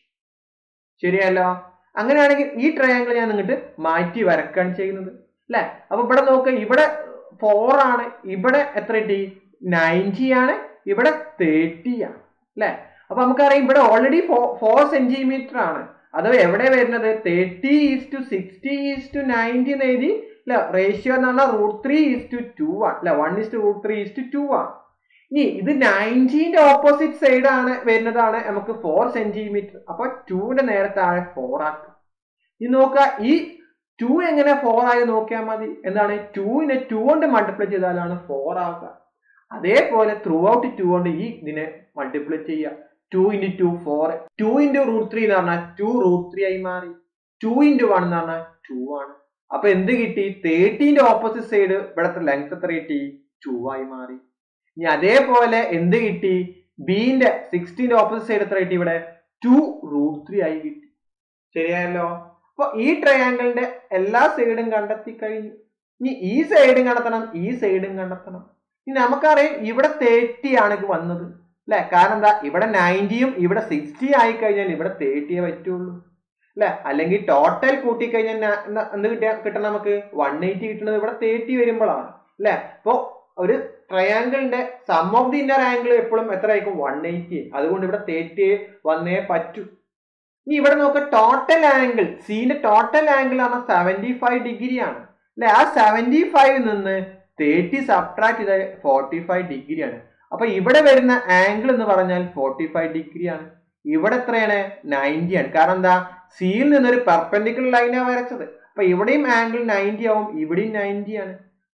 ശരിയല്ലോ അങ്ങനെയാണെങ്കിൽ ഈ ട്രയാങ്കിൾ ഞാൻ നിങ്ങട്ട് മാറ്റി വരക്കാണ് ചെയ്യുന്നത് അല്ലെ അപ്പൊ ഇവിടെ നോക്കുക ഇവിടെ ഫോർ ആണ് ഇവിടെ എത്ര കിട്ടി നയൻറ്റി ആണ് ഇവിടെ തേർട്ടി ആണ് അല്ലെ അപ്പൊ നമുക്കറിയാം ഇവിടെ ഓൾറെഡി ഫോർ സെന്റിമീറ്റർ ആണ് അത് എവിടെ വരുന്നത് thirty is to sixty is to ninety എന്ന് എഴുതി അല്ലെ റേഷ്യോ എന്ന് പറഞ്ഞാൽ root three is to two ആണ് അല്ലെ one is to root three is to two ആണ് ഇനി ഇത് നയൻറ്റീന്റെ ഓപ്പോസിറ്റ് സൈഡ് ആണ് വരുന്നതാണ് നമുക്ക് ഫോർ സെന്റിമീറ്റർ അപ്പൊ ടുവിന്റെ നേരെ താഴെ ഫോർ ആക്കാം ഇനി നോക്കുക ഈ ടു എങ്ങനെ ഫോർ ആയി നോക്കിയാൽ മതി എന്താണ് ടുവിനെ ടു കൊണ്ട് മൾട്ടിപ്ലൈ ചെയ്താലാണ് ഫോർ ആവുക അതേപോലെ ത്രൂ ഔട്ട് ടു കൊണ്ട് ഈ ഇതിനെ മൾട്ടിപ്ലൈ ചെയ്യുക two into two four two into root three എന്ന് പറഞ്ഞാൽ ടു റൂട്ട് ത്രീ ആയി മാറി ടു ഇൻറ്റു വൺ എന്ന് പറഞ്ഞാൽ ടു ആണ് അപ്പൊ എന്ത് കിട്ടി തേർട്ടീന്റെ ഓപ്പോസിറ്റ് സൈഡ് ഇവിടത്തെ ലെങ്ത് എത്ര കിട്ടി ടു ആയി മാറി ഇനി അതേപോലെ എന്ത് കിട്ടി ബിന്റെ സിക്സ്റ്റീന്റെ ഓപ്പോസിറ്റ് സൈഡ് എത്ര കിട്ടി ഇവിടെ ടു റൂട്ട് ത്രീ ആയി കിട്ടി ശരിയായല്ലോ അപ്പൊ ഈ ട്രയാങ്കിളിന്റെ എല്ലാ സൈഡും കണ്ടെത്തി കഴിഞ്ഞു ഇനി ഈ സൈഡും കണ്ടെത്തണം ഈ സൈഡും കണ്ടെത്തണം ഇനി നമുക്കറിയാം ഇവിടെ തേർട്ടി ആണ് ഇത് വന്നത് അല്ലെ കാരണം എന്താ ഇവിടെ നയൻറ്റിയും ഇവിടെ സിക്സ്റ്റി ആയി കഴിഞ്ഞാൽ ഇവിടെ തേർട്ടിയെ പറ്റുള്ളൂ അല്ലെ അല്ലെങ്കിൽ ടോട്ടൽ കൂട്ടി കഴിഞ്ഞാൽ എന്ത് കിട്ടിയ കിട്ടണം നമുക്ക് വൺ എയ്റ്റി കിട്ടുന്നത് ഇവിടെ തേർട്ടി വരുമ്പോഴാണ് അല്ലെ അപ്പോ ഒരു ട്രയാങ്കിളിന്റെ sum of the inner angle എപ്പോഴും എത്ര ആയിരിക്കും വൺ എയ്റ്റി അതുകൊണ്ട് ഇവിടെ തേർട്ടി വന്നേ പറ്റൂ ഇനി ഇവിടെ നോക്കുക ടോട്ടൽ ആംഗിൾ സീന്റെ ടോട്ടൽ ആംഗിൾ ആണ് സെവന്റി ഫൈവ് ഡിഗ്രി ആണ് അല്ലെ ആ സെവന്റി ഫൈവ് നിന്ന് തേർട്ടി സബ്ട്രാക്ട് ചെയ്ത ഫോർട്ടി ഫൈവ് ഡിഗ്രി ആണ് അപ്പൊ ഇവിടെ വരുന്ന ആംഗിൾ എന്ന് പറഞ്ഞാൽ ഫോർട്ടി ഫൈവ് ഡിഗ്രി ആണ് ഇവിടെ എത്രയാണ് നയൻറ്റി ആണ് കാരണം എന്താ സിയിൽ നിന്നൊരു പെർപെൻഡിക്കുലർ ലൈനാണ് വരച്ചത് അപ്പൊ ഇവിടെയും ആംഗിൾ നയൻറ്റി ആവും ഇവിടെയും നയൻറ്റി ആണ്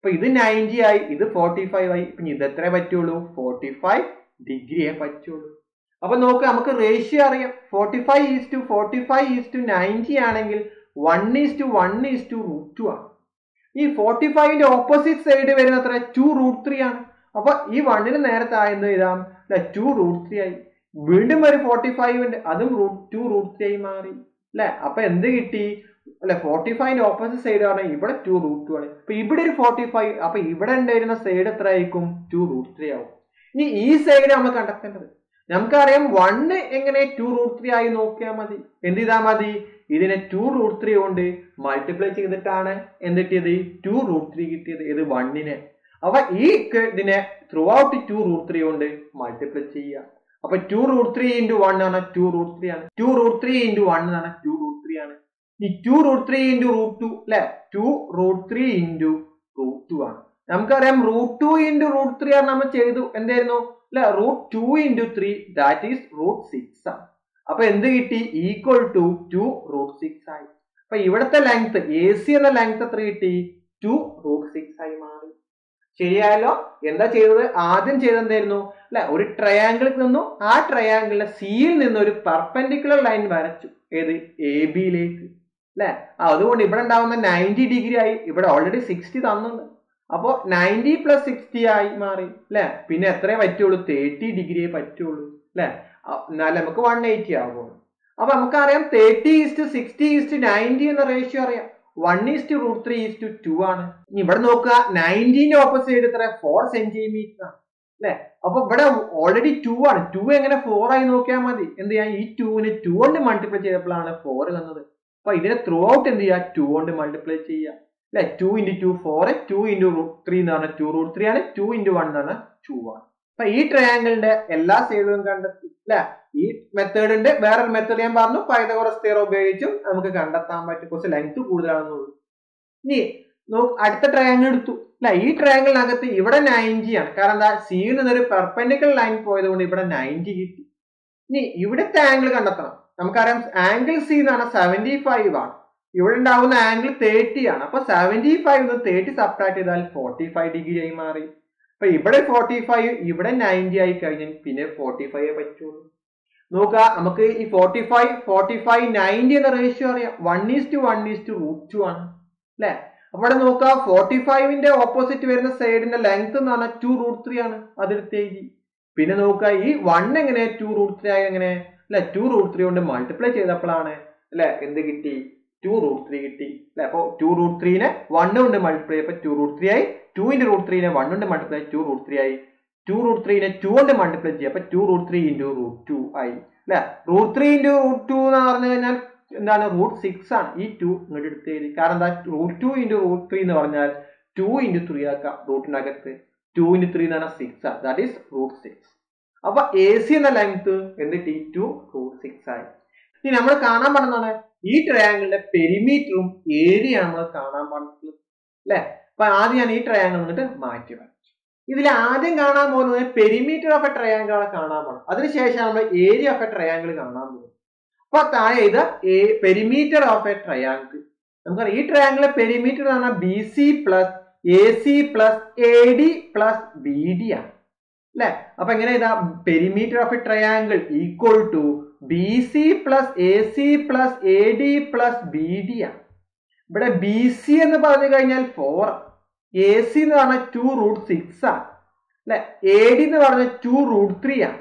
അപ്പൊ ഇത് നയൻറ്റി ആയി ഇത് ഫോർട്ടി ഫൈവ് ആയി പിന്നെ ഇത് എത്രേ പറ്റുള്ളൂ ഫോർട്ടി ഫൈവ് ഡിഗ്രിയെ പറ്റുള്ളൂ അപ്പൊ നോക്ക് നമുക്ക് റേഷ്യോ അറിയാം forty five is to forty five is to ninety ആണെങ്കിൽ one is to one is to root two ആണ് ഈ ഫോർട്ടി ഫൈവിന്റെ ഓപ്പോസിറ്റ് സൈഡ് വരുന്ന അത്ര ടു റൂട്ട് ത്രീ ആണ് അപ്പൊ ഈ വണ്ണിന് നേരത്തെ ആയെന്ന് എഴുതാം ടു റൂട്ട് ത്രീ ആയി വീണ്ടും ഒരു ഫോർട്ടി ഫൈവ് ഉണ്ട് അതും റൂട്ട് ടു റൂട്ട് ത്രീ ആയി മാറി അല്ലെ അപ്പൊ എന്ത് കിട്ടി അല്ലെ ഫോർട്ടി ഫൈവിന്റെ ഓപ്പോസിറ്റ് സൈഡ് ആണ് ഇവിടെ ടു റൂട്ട് ടു ആണ് അപ്പൊ ഇവിടെ ഒരു ഫോർട്ടി ഫൈവ് അപ്പൊ ഇവിടെ ഉണ്ടായിരുന്ന സൈഡ് എത്ര ആയിരിക്കും ടു റൂട്ട് ത്രീ ആവും ഇനി ഈ സൈഡ് നമ്മൾ കണ്ടെത്തേണ്ടത് നമുക്കറിയാം വണ്ണ് എങ്ങനെ ടു റൂട്ട് ത്രീ ആയി നോക്കിയാൽ മതി എന്ത് ചെയ്താൽ മതി ഇതിനെ ടു റൂട്ട് ത്രീ കൊണ്ട് മൾട്ടിപ്ലൈ ചെയ്തിട്ടാണ് എന്ത് കിട്ടിയത് ടു റൂട്ട് ത്രീ കിട്ടിയത് ഇത് വണ്ണിനെ അപ്പൊ ഈ ക- ഇതിനെ throughout two root three കൊണ്ട് മൾട്ടിപ്ലൈ ചെയ്യുക അപ്പൊ two root three into one ആണ് ടു റൂട്ട് ത്രീ ആണ് two root three into one ആണ് ടു റൂട്ട് ത്രീ ആണ് ഈ two root three into root two അല്ലെ two root three into root two ആണ് നമുക്കറിയാം root two into root three ആണ് നമ്മൾ ചെയ്തു എന്തായിരുന്നു അല്ലെ root two into three that is root six ആണ് അപ്പൊ എന്ത് കിട്ടി equal to two root six ആയി അപ്പൊ ഇവിടുത്തെ ലെങ്ത് എ സി എന്ന ലെങ്ത് എത്ര കിട്ടി ടു റൂട്ട് സിക്സ് ആയി മാറി ശരിയായല്ലോ എന്താ ചെയ്തത് ആദ്യം ചെയ്തത് എന്തായിരുന്നു അല്ലെ ഒരു ട്രയാങ്കിളിൽ നിന്നും ആ ട്രയാങ്കിളിലെ സിയിൽ നിന്ന് ഒരു പെർപെൻഡിക്കുലർ ലൈൻ വരച്ചു ഏത് എ ബിയിലേക്ക് അല്ലെ അതുകൊണ്ട് ഇവിടെ ഉണ്ടാവുന്ന നയൻറ്റി ഡിഗ്രി ആയി ഇവിടെ ഓൾറെഡി സിക്സ്റ്റി തന്നുണ്ട് അപ്പോ നയൻറ്റി പ്ലസ് സിക്സ്റ്റി ആയി മാറി അല്ലെ പിന്നെ എത്രയേ പറ്റുള്ളൂ തേർട്ടി ഡിഗ്രിയെ പറ്റുള്ളൂ അല്ലെ എന്നാലും നമുക്ക് വൺ എയ്റ്റി ആകുള്ളൂ അപ്പൊ നമുക്കറിയാം thirty is to sixty is to ninety എന്ന റേഷ്യോ അറിയാം one is to root three is to two ആണ് ഇനി ഇവിടെ നോക്കുക നയൻറ്റീന്റെ ഓപ്പോസിറ്റ് എത്ര ഫോർ സെന്റിമീറ്റർ ആണ് അല്ലെ അപ്പൊ ഇവിടെ ഓൾറെഡി ടു ആണ് ടു എങ്ങനെ ഫോർ ആയി നോക്കിയാൽ മതി എന്ത് ചെയ്യാം ഈ ടൂവിന് ടു കൊണ്ട് മൾട്ടിപ്ലൈ ചെയ്തപ്പോഴാണ് ഫോർ തന്നത് അപ്പൊ ഇതിനെ ത്രൂ ഔട്ട് എന്ത് ചെയ്യുക ടു കൊണ്ട് മൾട്ടിപ്ലൈ ചെയ്യുക അല്ലെ two into two four two into root three എന്ന് പറഞ്ഞാൽ ടു റൂട്ട് ത്രീ ആണ് ടു ഇൻറ്റു വൺ എന്ന് പറഞ്ഞാൽ ടു ആണ് അപ്പൊ ഈ ട്രയാങ്കിളിന്റെ എല്ലാ സൈഡുകളും കണ്ടെത്തി അല്ലെ ഈ മെത്തേഡ് ഉണ്ട് വേറൊരു മെത്തേഡ് ഞാൻ പറഞ്ഞു പൈതകോറസ് തീറ ഉപയോഗിച്ചും നമുക്ക് കണ്ടെത്താൻ പറ്റും കുറച്ച് ലെങ്ത് കൂടുതലാണെന്നുള്ളൂ ഇനി നോക്ക് അടുത്ത ട്രയാങ്കിൾ എടുത്തു അല്ല ഈ ട്രയാങ്കിളിനകത്ത് ഇവിടെ നയൻറ്റി ആണ് കാരണം എന്താ സിയിൽ നിന്നൊരു പെർപെൻഡിക്കുലർ ലൈൻ പോയത് കൊണ്ട് ഇവിടെ നയൻറ്റി കിട്ടി ഇനി ഇവിടുത്തെ ആംഗിൾ കണ്ടെത്തണം നമുക്കറിയാം ആംഗിൾ സി എന്ന് പറഞ്ഞാൽ സെവന്റി ഫൈവ് ആണ് ഇവിടെ ഉണ്ടാവുന്ന ആംഗിൾ തേർട്ടി ആണ് അപ്പൊ സെവന്റി ഫൈവ് നിന്ന് തേർട്ടി സബ്ട്രാക്ട് ചെയ്താൽ ഫോർട്ടി ഫൈവ് ഡിഗ്രി ആയി മാറി അപ്പൊ ഇവിടെ ഫോർട്ടി ഫൈവ് ഇവിടെ നയൻറ്റി ആയി കഴിഞ്ഞാൽ പിന്നെ ഫോർട്ടി ഫൈവ് പറ്റുള്ളൂ നോക്കുക നമുക്ക് ഈ forty five forty five ninety എന്ന റേഷ്യോ അറിയാം one is to one is to root two ആണ് അല്ലെ അവിടെ നോക്കുക ഫോർട്ടി ഫൈവിന്റെ ഓപ്പോസിറ്റ് വരുന്ന സൈഡിന്റെ ലെങ്ത് എന്ന് പറഞ്ഞാൽ ടു റൂട്ട് ത്രീ ആണ് അതെടുത്ത് എഴുതി പിന്നെ നോക്കുക ഈ വൺ എങ്ങനെ ടു റൂട്ട് ത്രീ ആയി എങ്ങനെ അല്ലെ ടു റൂട്ട് ത്രീ കൊണ്ട് മൾട്ടിപ്ലൈ ചെയ്തപ്പോഴാണ് അല്ലെ എന്ത് കിട്ടി ടു റൂട്ട് ത്രീ കിട്ടി അല്ലെ അപ്പൊ ടു റൂട്ട് ത്രീനെ വൺ കൊണ്ട് മൾട്ടിപ്ലൈ ചെയ്തപ്പോൾ ടു റൂട്ട് ത്രീ ആയി ടു ഇൻറ്റു റൂട്ട് ത്രീനെ വൺ കൊണ്ട് മൾട്ടിപ്ലൈ ടു റൂട്ട് ത്രീ ആയി ടു റൂട്ട് ത്രീനെ ടു കൊണ്ട് മൾട്ടിപ്ലൈ ചെയ്യുക അപ്പൊ two root three into root two ആയി അല്ലെ root three into root two എന്ന് പറഞ്ഞു കഴിഞ്ഞാൽ എന്താണ് റൂട്ട് സിക്സ് ആണ് ഈ ടു ഇങ്ങോട്ട് എടുത്ത് എഴുതി കാരണം എന്താ root two into root three എന്ന് പറഞ്ഞാൽ ടു ഇൻറ്റു ത്രീ ആക്കാം റൂട്ടിനകത്ത് ടു ഇൻറ്റു ത്രീ എന്ന് പറഞ്ഞാൽ സിക്സ് ആണ് ദാറ്റ് ഈസ് റൂട്ട് സിക്സ് അപ്പൊ എ സി എന്ന ലെങ്ത് എന്നിട്ട് ഈ ടു റൂട്ട് സിക്സ് ആയി ഇനി നമ്മൾ കാണാൻ പറഞ്ഞതാണ് ഈ ട്രയാങ്കിളിന്റെ പെരിമീറ്ററും ഏരിയ നമ്മൾ കാണാൻ പറഞ്ഞിട്ടുള്ളത് അല്ലെ അപ്പൊ ആദ്യം ഞാൻ ഈ ട്രയാങ്കിൾ എന്നിട്ട് മാറ്റി വരച്ചു ഇതിൽ ആദ്യം കാണാൻ പോകുന്നത് പെരിമീറ്റർ ഓഫ് എ ട്രയാങ്കിൾ ആണ് കാണാൻ പോകുന്നത് അതിനുശേഷം നമ്മൾ ഏരിയ ഓഫ് എ ട്രയാങ്കിൾ കാണാൻ പോകും അപ്പൊ താഴെ ഇത് പെരിമീറ്റർ ഓഫ് എ ട്രയാങ്കിൾ നമുക്കറിയാം ഈ ട്രയാങ്കിളിലെ പെരിമീറ്റർ എന്ന് പറഞ്ഞാൽ B C plus A C plus A D plus B D ആണ് അല്ലെ അപ്പൊ എങ്ങനെ ഇതാ perimeter of a triangle equal to B C plus A C plus A D plus B D ആണ് ഇവിടെ ബി സി എന്ന് പറഞ്ഞു കഴിഞ്ഞാൽ ഫോർ എ സി എന്ന് പറഞ്ഞാൽ ടു റൂട്ട് സിക്സ് ആണ് അല്ലെ എ ഡി എന്ന് പറഞ്ഞാൽ ടു റൂട്ട് ത്രീ ആണ്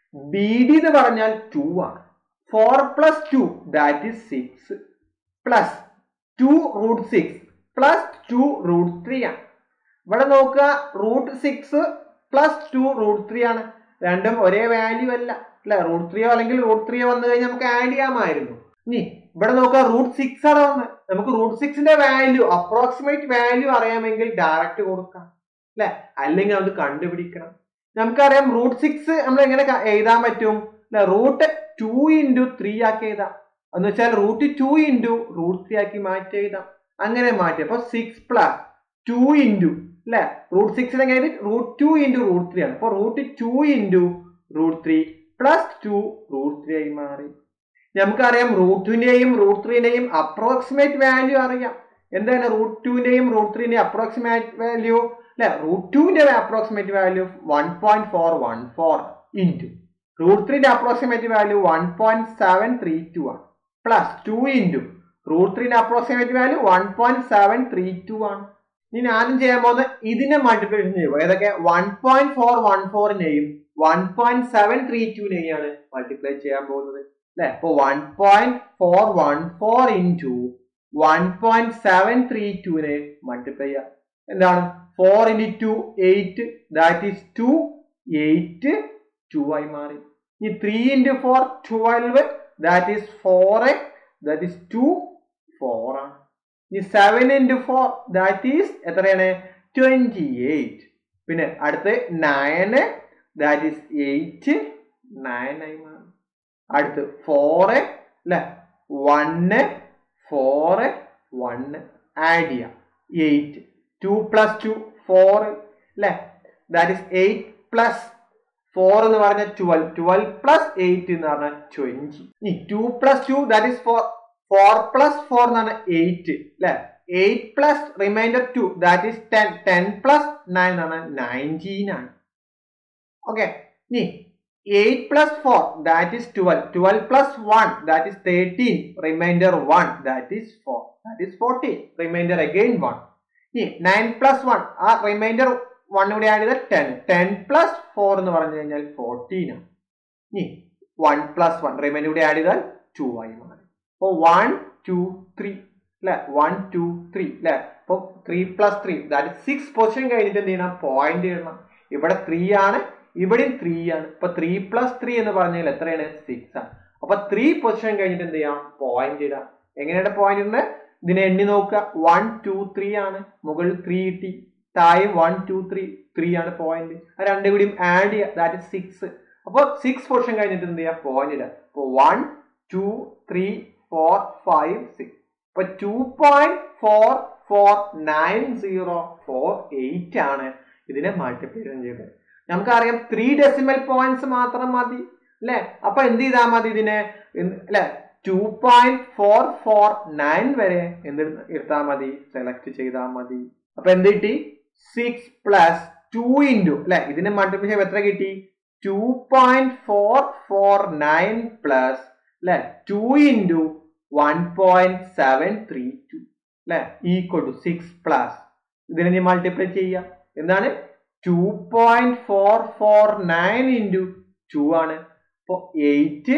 ബി ഡി എന്ന് പറഞ്ഞാൽ ടു ആണ് four plus two that is six plus two root six plus two root three ആണ് ഇവിടെ നോക്കുക root six plus two root three ആണ് രണ്ടും ഒരേ വാല്യൂ അല്ല അല്ലെ റൂട്ട് ത്രീയോ അല്ലെങ്കിൽ റൂട്ട് ത്രീയോ വന്നു കഴിഞ്ഞാൽ നമുക്ക് ആഡ് ചെയ്യാമായിരുന്നു ഇനി ഇവിടെ നോക്കുക റൂട്ട് സിക്സ് ആണ് വന്നത് നമുക്ക് റൂട്ട് സിക്സിന്റെ വാല്യൂ അപ്രോക്സിമേറ്റ് വാല്യൂ അറിയാമെങ്കിൽ ഡയറക്റ്റ് കൊടുക്കാം അല്ലെ അല്ലെങ്കിൽ അത് കണ്ടുപിടിക്കണം നമുക്കറിയാം റൂട്ട് സിക്സ് നമ്മൾ എങ്ങനെ ക- എഴുതാൻ പറ്റും അല്ലെ റൂട്ട് ടു ഇൻറ്റു ത്രീ ആക്കി എഴുതാം എന്ന് വെച്ചാൽ root two into root three ആക്കി മാറ്റി എഴുതാം അങ്ങനെ മാറ്റി അപ്പൊ സിക്സ് പ്ലസ് ടു ഇൻറ്റു അല്ലെ റൂട്ട് സിക്സിനെ കഴിഞ്ഞ് root two into root three ആണ് അപ്പൊ root two into root three plus two root three ആയി മാറി നമുക്കറിയാം റൂട്ട് ടുവിന്റെയും റൂട്ട് ത്രീന്റെയും അപ്രോക്സിമേറ്റ് വാല്യൂ അറിയാം എന്താണ് റൂട്ട് ടുവിന്റെയും റൂട്ട് ത്രീന്റെയും അപ്രോക്സിമേറ്റ് വാല്യൂ അല്ലെ റൂട്ട് ടുവിന്റെ approximate value one point four one four into root ത്രീന്റെ approximate value one point seven three two ആണ് പ്ലസ് ടു ഇൻറ്റു റൂട്ട് ത്രീന്റെ approximate value one point seven three two ആണ് ഇനി ആദ്യം ചെയ്യാൻ പോകുന്നത് ഇതിനെ മൾട്ടിപ്ലിക്കേഷൻ ചെയ്യുമ്പോൾ ഏതൊക്കെ വൺ പോയിന്റ് ഫോർ വൺ ഫോറിനെയും വൺ പോയിന്റ് സെവൻ ത്രീ ടുവിനെയാണ് മൾട്ടിപ്ലൈ ചെയ്യാൻ പോകുന്നത് അല്ലെ അപ്പൊ one point four one four into one point seven three ടുവിനെ മൾട്ടിപ്ലൈ ചെയ്യാം എന്താണ് four into two eight that is two eight two ആയി മാറി ഇനി three into four twelve that is four that is two four ആണ് ഇനി seven into four that is എത്രയാണ് twenty eight പിന്നെ അടുത്ത് nine that is eight nine ആയി മാറും അടുത്ത് ഫോറ് അല്ലെ വണ്ണ് ഫോറ് വണ്ണ് ആഡ് ചെയ്യാം eight two plus two four അല്ലെ that is eight plus four എന്ന് പറഞ്ഞ ട്വൽവ് ട്വൽവ് പ്ലസ് എയ്റ്റ് എന്ന് പറഞ്ഞാൽ ട്വന്റി ഈ two plus two that is four four plus four എന്നാണ് എയ്റ്റ് അല്ലെ eight plus remainder two that is ten ten plus nine എന്നാണ് nineteen ആണ് okay ഇനി eight plus four that is twelve twelve plus one that is thirteen remainder one that is four that is fourteen remainder again one ഇനി nine plus one ആ remainder one കൂടി add ചെയ്താൽ ten ten plus four എന്ന് പറഞ്ഞു കഴിഞ്ഞാൽ fourteen ആണ് ഇനി one plus one remainder കൂടി ആഡ് ചെയ്താൽ ടു ആയി മാറി അപ്പോൾ വൺ ടു ത്രീ അല്ലെ വൺ ടു ത്രീ അല്ലെ അപ്പൊ three plus three that six position കഴിഞ്ഞിട്ട് എന്ത് ചെയ്യണം പോയിന്റ് ഇടണം ഇവിടെ ത്രീ ആണ് ഇവിടെയും ത്രീ ആണ് ഇപ്പൊ ത്രീ പ്ലസ് ത്രീ എന്ന് പറഞ്ഞാൽ എത്രയാണ് സിക്സ് ആണ് അപ്പൊ ത്രീ പൊസിഷൻ കഴിഞ്ഞിട്ട് എന്ത് ചെയ്യാം പോയിന്റ് ഇടാം എങ്ങനെയാണ് പോയിന്റ് ഇടുന്നത് ഇതിനെ എണ്ണി നോക്കുക വൺ ടു ത്രീ ആണ് മുകളിൽ ത്രീ കിട്ടി താഴെ വൺ ടു ത്രീ ത്രീ ആണ് പോയിന്റ് ആ രണ്ടും കൂടിയും ആഡ് ചെയ്യുക ദാറ്റ് ഇസ് സിക്സ് അപ്പോൾ സിക്സ് പൊസിഷൻ കഴിഞ്ഞിട്ട് എന്ത് ചെയ്യുക പോയിന്റ് ഇടുക അപ്പോൾ one two three four five six അപ്പൊ two point four four nine zero four eight ആണ് ഇതിനെ മൾട്ടിപ്ലിക്കേഷൻ ചെയ്തത് നമുക്കറിയാം ത്രീ ഡെസിമൽ പോയിന്റ്സ് മാത്രം മതി അല്ലെ അപ്പൊ എന്ത് ചെയ്താൽ മതി ഇതിനെ അല്ലെ two point four four nine വരെ എന്ത് എടുത്താൽ മതി സെലക്ട് ചെയ്താൽ മതി അപ്പൊ എന്ത് കിട്ടി സിക്സ് പ്ലസ് ടു ഇൻറ്റു അല്ലെ ഇതിനെ മൾട്ടിപ്ലൈ ചെയ്യുമ്പോൾ എത്ര കിട്ടി two point four four nine plus അല്ലെ two into one point seven three two അല്ലെ ഈക്വൽ ടു സിക്സ് പ്ലസ് ഇതിനെ നീ മൾട്ടിപ്ലൈ ചെയ്യാം എന്താണ് two point four four nine into two ആണ് അപ്പൊ എയ്റ്റ്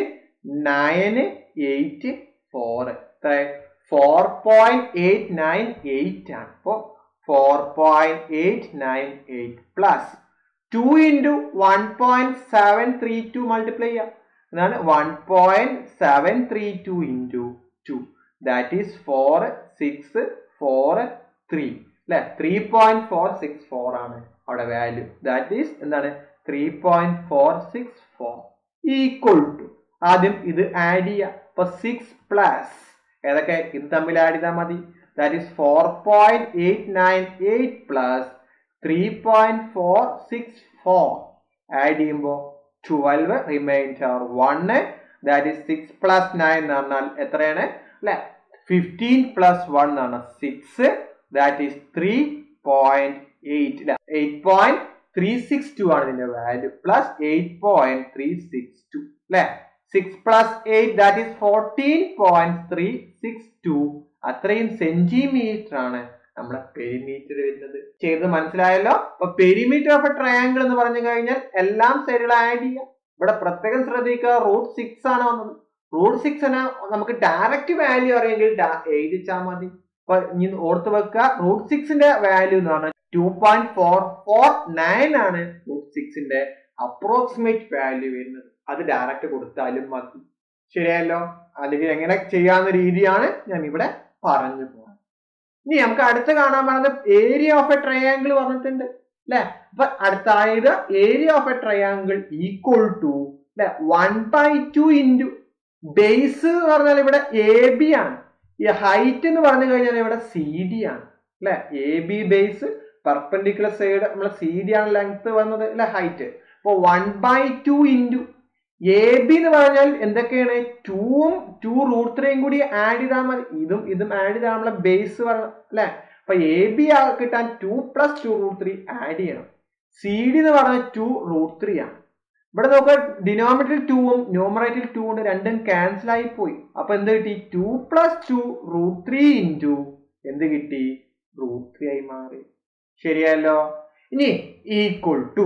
നയന് എയ്റ്റ് ഫോർ എത്ര four point eight nine eight ആണ് അപ്പൊ four point eight nine eight plus two into one point seven three two multiply ചെയ്യാം എന്നാണ് one point seven three two into two that is four six four three അല്ലെ three point four six four ആണ് അവിടെ value that is എന്താണ് three point four six four equal to ആദ്യം ഇത് add ചെയ്യാം അപ്പൊ സിക്സ് പ്ലസ് ഏതൊക്കെ ഇത് തമ്മിൽ ആഡ് ചെയ്താൽ മതി that is four point eight nine eight plus three point four six four add ചെയ്യുമ്പോൾ twelve remainder one that is six plus nine എന്ന് പറഞ്ഞാൽ എത്രയാണ് അല്ലെ ഫിഫ്റ്റീൻ പ്ലസ് വൺ എന്നാണ് six that is three point eight അല്ലെ eight point three six two ആണ് ഇതിന്റെ value plus eight point three six two അല്ലെ six plus eight that is fourteen point three six two അത്രയും centimetre ആണ് നമ്മുടെ perimeter വരുന്നത് ചെയ്ത് മനസ്സിലായല്ലോ അപ്പൊ പെരിമീറ്റർ ഓഫ് എ ട്രയാങ്കിൾ എന്ന് പറഞ്ഞു കഴിഞ്ഞാൽ എല്ലാം സൈഡുകൾ ആഡ് ചെയ്യാം ഇവിടെ പ്രത്യേകം ശ്രദ്ധിക്കുക റൂട്ട് സിക്സ് ആണ് വന്നത് റൂട്ട് സിക്സിന് നമുക്ക് ഡയറക്റ്റ് വാല്യൂ അറിയെങ്കിൽ എഴുതിച്ചാൽ മതി അപ്പൊ ഇനി ഓർത്ത് വെക്കുക റൂട്ട് സിക്സിന്റെ വാല്യൂ എന്ന് പറഞ്ഞാൽ two point four four nine ആണ് റൂട്ട് സിക്സിന്റെ അപ്രോക്സിമേറ്റ് വാല്യൂ വരുന്നത് അത് ഡയറക്റ്റ് കൊടുത്താലും മതി ശരിയല്ലോ അല്ലെങ്കിൽ എങ്ങനെ ചെയ്യാവുന്ന രീതിയാണ് ഞാൻ ഇവിടെ പറഞ്ഞു പോകുന്നത് ഇനി നമുക്ക് അടുത്ത് കാണാൻ പറയുന്നത് ഏരിയ ഓഫ് എ ട്രയാങ്കിൾ പറഞ്ഞിട്ടുണ്ട് അല്ലെ അപ്പൊ അടുത്തായത് area of a triangle equal to അല്ലെ one by two into base എന്ന് പറഞ്ഞാൽ ഇവിടെ എ ബി ആണ് ഈ ഹൈറ്റ് എന്ന് പറഞ്ഞു കഴിഞ്ഞാൽ ഇവിടെ സി ഡി ആണ് അല്ലെ A B base perpendicular side നമ്മളെ സി ഡി ആണ് ലെങ്ത് വന്നത് അല്ലെ ഹൈറ്റ് അപ്പൊ one by two into A B എന്ന് പറഞ്ഞാൽ എന്തൊക്കെയാണ് ടൂവും ടു റൂട്ട് ത്രീയും കൂടി ആഡ് ചെയ്താൽ മതി ഇതും ഇതും ആഡ് ചെയ്താൽ നമ്മളെ ബേസ് പറയണം അല്ലെ അപ്പൊ എ ബി കിട്ടാൻ two plus two root three add ചെയ്യണം സി ഡി എന്ന് പറഞ്ഞാൽ ടു റൂട്ട് ത്രീ ആണ് ഇവിടെ നോക്കുക ഡിനോമിനേറ്ററിൽ ടൂവും ന്യൂമറേറ്ററിൽ ടു ഉണ്ട് രണ്ടും ക്യാൻസൽ ആയി പോയി അപ്പൊ എന്ത് കിട്ടി two plus two root three into എന്ത് കിട്ടി റൂട്ട് ത്രീ ആയി മാറി ശരിയല്ലോ ഇനി ഈക്വൽ ടു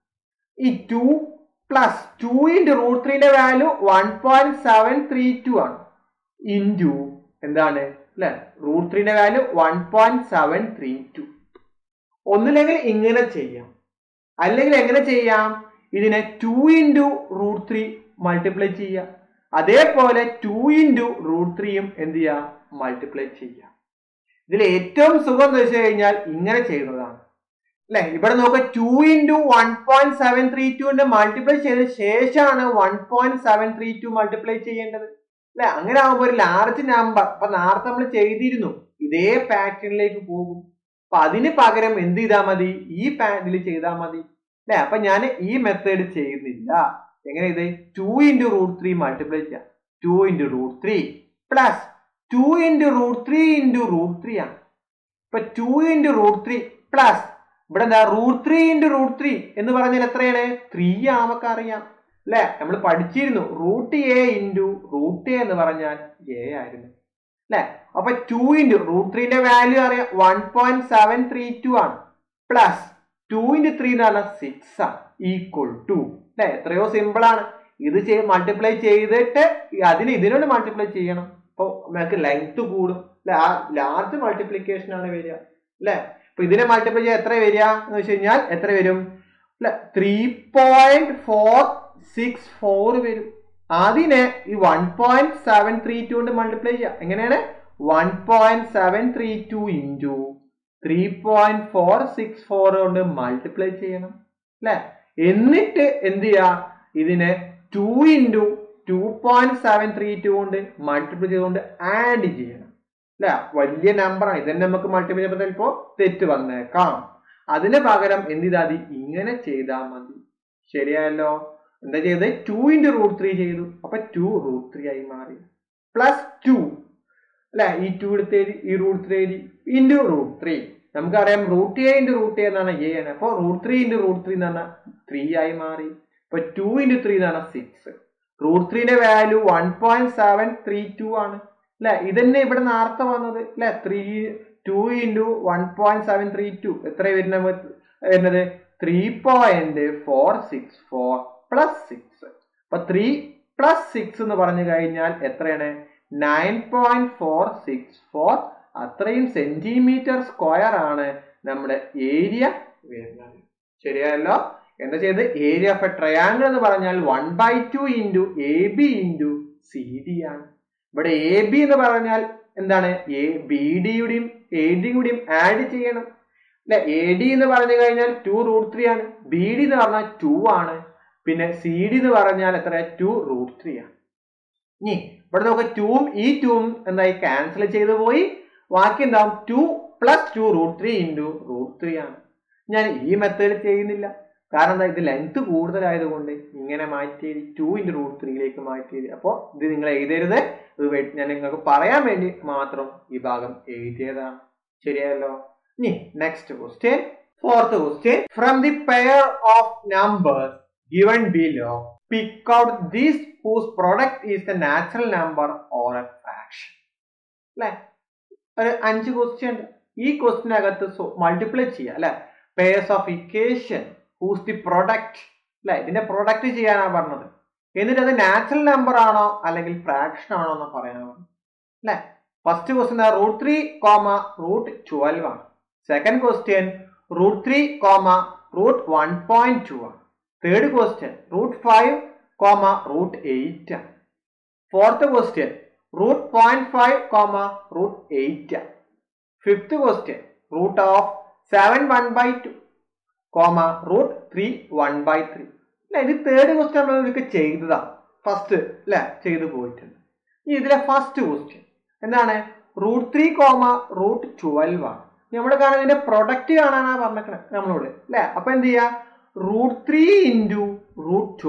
ഈ two plus two into root ത്രീന്റെ value one point seven three two ആണ് ഇൻറ്റു എന്താണ് അല്ലെ റൂട്ട് ത്രീന്റെ value one point seven three two ഒന്നില്ലെങ്കിൽ ഇങ്ങനെ ചെയ്യാം അല്ലെങ്കിൽ എങ്ങനെ ചെയ്യാം ഇതിനെ two into root three multiply ചെയ്യാം അതേപോലെ ടു ഇൻറ്റു റൂട്ട് ത്രീയും എന്ത് ചെയ്യാം മൾട്ടിപ്ലൈ ചെയ്യാം ഇതിൽ ഏറ്റവും സുഖം എന്ന് വെച്ച് കഴിഞ്ഞാൽ ഇങ്ങനെ ചെയ്യുന്നതാണ് അല്ലെ ഇവിടെ നോക്കുക two into one point seven three ടുവിന്റെ മൾട്ടിപ്ലൈ ചെയ്ത ശേഷമാണ് one point seven three two multiply ചെയ്യേണ്ടത് അല്ലെ അങ്ങനെ ആകുമ്പോൾ ഒരു ലാർജ് നമ്പർ അപ്പൊ നേരത്തെ നമ്മൾ ചെയ്തിരുന്നു ഇതേ പാറ്റേണിലേക്ക് പോകും അപ്പൊ അതിന് പകരം എന്ത് ചെയ്താൽ മതി ഈ ഇതിൽ ചെയ്താൽ മതി അല്ലെ അപ്പൊ ഞാൻ ഈ മെത്തേഡ് ചെയ്യുന്നില്ല എങ്ങനെ ഇത് two into root three multiply ചെയ്യാം two into root three plus two into root three into root three ആണ് ഇപ്പൊ two into root three plus ഇവിടെ എന്താ root three into root three എന്ന് പറഞ്ഞാൽ എത്രയാണ് ത്രീ ആണ് നമുക്ക് അറിയാം അല്ലെ നമ്മൾ പഠിച്ചിരുന്നു root A into root A എന്ന് പറഞ്ഞാൽ എ ആയിരുന്നു അല്ലെ അപ്പൊ ടു ഇൻറ്റു റൂട്ട് ത്രീന്റെ വാല്യൂ അറിയാം one point seven three two ആണ് പ്ലസ് ടു ഇൻറ്റു ത്രീ എന്ന് പറഞ്ഞാൽ സിക്സ് ആണ് ഈക്വൽ ടു അല്ലെ എത്രയോ സിമ്പിൾ ആണ് ഇത് ചെയ്ത് മൾട്ടിപ്ലൈ ചെയ്തിട്ട് അതിന് ഇതിനോട് മൾട്ടിപ്ലൈ ചെയ്യണം അപ്പൊ നമുക്ക് ലെങ്ത് കൂടും അല്ലെ ആ ലാർജ് മൾട്ടിപ്ലിക്കേഷൻ ആണ് വരിക അല്ലെ അപ്പൊ ഇതിനെ മൾട്ടിപ്ലൈ ചെയ്യാൻ എത്ര വരിക എന്ന് വെച്ച് കഴിഞ്ഞാൽ എത്ര വരും അല്ലെ three point four six four വരും അതിനെ ഈ one point seven three two കൊണ്ട് മൾട്ടിപ്ലൈ ചെയ്യാം എങ്ങനെയാണ് one point seven three two into three point four six four കൊണ്ട് മൾട്ടിപ്ലൈ ചെയ്യണം അല്ലെ എന്നിട്ട് എന്ത് ചെയ്യാ ഇതിനെ two into two point seven three two കൊണ്ട് മൾട്ടിപ്ലൈ ചെയ്തുകൊണ്ട് ആഡ് ചെയ്യണം അല്ലെ വലിയ നമ്പറാണ് ഇതന്നെ നമുക്ക് മൾട്ടിപ്ലൈ ചെയ്യുമ്പോൾ ചിലപ്പോ തെറ്റ് വന്നേക്കാം അതിന് പകരം എന്ത് ചെയ്താൽ മതി ഇങ്ങനെ ചെയ്താൽ മതി ശരിയായല്ലോ എന്താ ചെയ്തത് ടു ഇൻറ്റു റൂട്ട് ത്രീ ചെയ്തു അപ്പൊ ടു റൂട്ട് ത്രീ ആയി മാറി പ്ലസ് ടു അല്ലെ ഈ ടു എടുത്ത് എഴുതി ഈ റൂട്ട് ത്രീ എഴുതി ഇൻറ്റു റൂട്ട് ത്രീ നമുക്കറിയാം root A into root A എന്നാണ് എ ആണ് അപ്പോൾ root three into root three എന്ന് പറഞ്ഞാൽ ത്രീ ആയി മാറി ഇപ്പൊ ടു ഇൻറ്റു ത്രീ എന്ന് പറഞ്ഞാൽ സിക്സ് റൂട്ട് ത്രീന്റെ value one point seven three two ആണ് അല്ലെ ഇതന്നെ ഇവിടെ നേരത്തെ വന്നത് അല്ലെ three two into one point seven three two എത്ര വരുന്ന വരുന്നത് three point four six four plus six അപ്പൊ ത്രീ പ്ലസ് സിക്സ് എന്ന് പറഞ്ഞു കഴിഞ്ഞാൽ എത്രയാണ് nine point four six four അത്രയും സെന്റിമീറ്റർ സ്ക്വയർ ആണ് നമ്മുടെ ഏരിയ വരുന്നത് ശരിയല്ലോ എന്താ ചെയ്ത് ഏരിയ ഓഫ് എ ട്രയാങ്കിൾ എന്ന് പറഞ്ഞാൽ one by two into A B into C D ആണ് ഇവിടെ എ ബി എന്ന് പറഞ്ഞാൽ എന്താണ് എ ബി ഡിയുടെയും എ ഡിയും കൂടിയും ആഡ് ചെയ്യണം അല്ലെ എ ഡി എന്ന് പറഞ്ഞു കഴിഞ്ഞാൽ ടു റൂട്ട് ത്രീ ആണ് ബി ഡി എന്ന് പറഞ്ഞാൽ ടു ആണ് പിന്നെ സി ഡി എന്ന് പറഞ്ഞാൽ എത്ര ടു റൂട്ട് ത്രീ ആണ് ഇനി ഇവിടെ നമുക്ക് ടൂവും ഈ ടൂവും എന്തായി ക്യാൻസൽ ചെയ്തു പോയി ബാക്കി എന്താവും two plus two root three into root three ആണ് ഞാൻ ഈ മെത്തേഡ് ചെയ്യുന്നില്ല കാരണം എന്താ ഇത് ലെങ്ത് കൂടുതലായതുകൊണ്ട് ഇങ്ങനെ മാറ്റിയത് ടു ഇൻറ്റു റൂട്ട് ത്രീയിലേക്ക് മാറ്റിയത് അപ്പോൾ ഇത് നിങ്ങൾ എഴുതരുത് ഇത് ഞാൻ നിങ്ങൾക്ക് പറയാൻ വേണ്ടി മാത്രം ഈ ഭാഗം എഴുതിയതാണ് ശരിയല്ലോ ഇനി next question fourth question from the pair of numbers given below pick out this whose product is the natural number or a fraction അല്ലെ ഒരു അഞ്ച് ക്വസ്റ്റ്യൻ ഉണ്ട് ഈ ക്വസ്റ്റിനകത്ത് മൾട്ടിപ്ലൈ ചെയ്യുക അല്ലെ pairs of equation whose the product അല്ലെ ഇതിന്റെ product ചെയ്യാനാണ് പറഞ്ഞത് എന്നിട്ട് അത് നാച്ചുറൽ നമ്പർ ആണോ അല്ലെങ്കിൽ ഫ്രാക്ഷൻ ആണോ എന്ന് പറയാനാണ് അല്ലെ first question root three comma root twelve ആണ് second question root three comma root one point two ആണ് third question root five comma root eight ആണ് fourth question root point five comma root eight ആണ് fifth question root of seven one by two comma root three one by three അല്ലെ ഇത് third question നമ്മൾ ഇതൊക്കെ ചെയ്തതാണ് first അല്ലെ ചെയ്തു പോയിട്ടുണ്ട് ഇനി ഇതിലെ ഫസ്റ്റ് ക്വസ്റ്റ്യൻ എന്താണ് root three comma root twelve ആണ് നമ്മൾ കാണാൻ ഇതിന്റെ പ്രൊഡക്റ്റ് കാണാനാണ് പറഞ്ഞേക്കണേ നമ്മളോട് അല്ലെ അപ്പൊ എന്ത് ചെയ്യാ root three into root twelve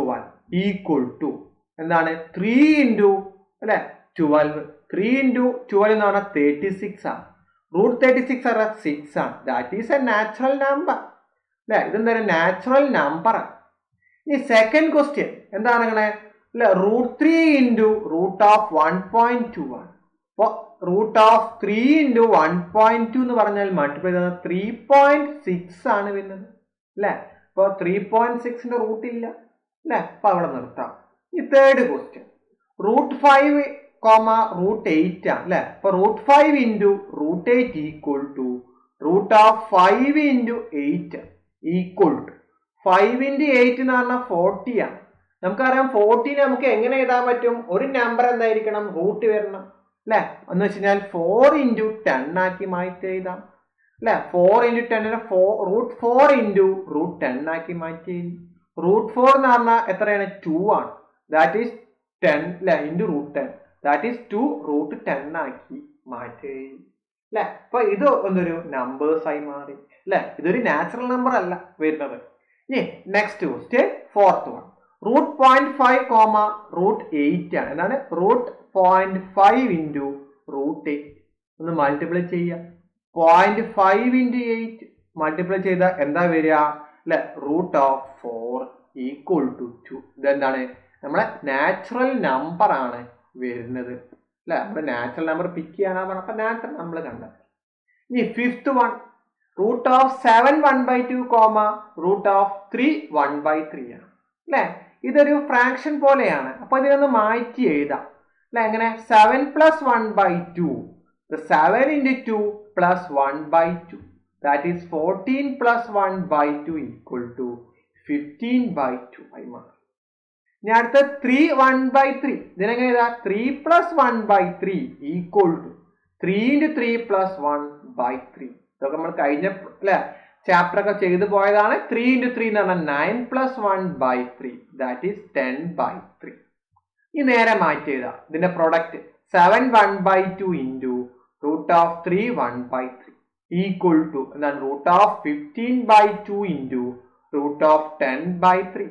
equal to എന്താണ് ത്രീ ഇൻറ്റു അല്ലെ ട്വൽവ് ത്രീ ഇൻറ്റു ട്വൽവ് എന്ന് പറഞ്ഞാൽ തേർട്ടി സിക്സ് ആണ് റൂട്ട് തേർട്ടി സിക്സ് പറഞ്ഞാൽ സിക്സ് ആണ് that is a natural number അല്ലെ ഇതെന്താ നാച്ചുറൽ നമ്പർ ഇനി സെക്കൻഡ് ക്വസ്റ്റ്യൻ എന്താണ് അങ്ങനെ അല്ലെ root three into root of one point two ആണ് അപ്പോൾ root of three into one point two എന്ന് പറഞ്ഞാൽ മൾട്ടിപ്ലൈ ചെയ്താൽ ത്രീ പോയിന്റ് സിക്സ് ആണ് വരുന്നത് അല്ലേ അപ്പോൾ ത്രീ പോയിന്റ് സിക്സിന്റെ റൂട്ട് ഇല്ല അല്ലേ അപ്പൊ അവിടെ നിർത്താം ഈ third question root five comma root eight ആണ് അല്ലേ അപ്പൊ root five into root eight equal to root of five into eight equal to five into eight എന്ന് പറഞ്ഞാൽ ഫോർട്ടി ആണ് നമുക്കറിയാം ഫോർട്ടീനെ നമുക്ക് എങ്ങനെ എഴുതാൻ പറ്റും ഒരു നമ്പർ എന്തായിരിക്കണം റൂട്ട് വരണം അല്ലെ എന്ന് വെച്ച് കഴിഞ്ഞാൽ ഫോർ ഇൻറ്റു ടെൻ ആക്കി മാറ്റി എഴുതാം അല്ലെ ഫോർ ഇൻറ്റു ടെന്നിനെ four root four into root ten ആക്കി മാറ്റി എഴുതി റൂട്ട് ഫോർ എന്ന് പറഞ്ഞാൽ എത്രയാണ് ടു ആണ് ദാറ്റ് ഈസ് ടെൻ അല്ലെ into root ten that is to root ten ആക്കി മാറ്റി എഴുതി അല്ലെ അപ്പൊ ഇത് എന്തൊരു നമ്പേഴ്സ് ആയി മാറി അല്ലെ ഇതൊരു നാച്ചുറൽ നമ്പർ അല്ല വരുന്നത് ഇനി next question fourth one root point five comma root eight ആണ് എന്താണ് root point five into root eight ഒന്ന് മൾട്ടിപ്ലൈ ചെയ്യുക point five into eight multiply ചെയ്താൽ എന്താ വരിക അല്ലെ root of four equal to two ഇതെന്താണ് നമ്മളെ നാച്ചുറൽ നമ്പർ ആണ് വരുന്നത് അല്ലെ നമ്മുടെ നാച്ചുറൽ നമ്പർ പിക്ക് ചെയ്യാനാ പറഞ്ഞ അപ്പൊ നാച്ചുറൽ നമ്മൾ കണ്ടത് ഇനി fifth one root of seven one by two comma root of three one by three ആണ് അല്ലെ ഇതൊരു ഫ്രാക്ഷൻ പോലെയാണ് അപ്പൊ ഇതിനൊന്ന് മാറ്റി എഴുതാം അല്ലെ എങ്ങനെ seven plus one by two seven into two plus one by two that is fourteen plus one by two equal to fifteen by two ആയി മാറി ഇനി അടുത്ത ത്രീ വൺ ബൈ ത്രീ ഇതിനെങ്ങനെ എഴുതാ three plus one by three equal to three into three plus one by three ഇതൊക്കെ നമ്മൾ കഴിഞ്ഞ അല്ലെ ചാപ്റ്റർ ഒക്കെ ചെയ്തു പോയതാണ് ത്രീ ഇൻറ്റു ത്രീ എന്ന് പറഞ്ഞാൽ nine plus one by three that is ten by three ഈ നേരെ മാറ്റി എഴുതാം ഇതിന്റെ product seven one by two into root of three one by three equal to എന്താണ് root of fifteen by two into root of ten by three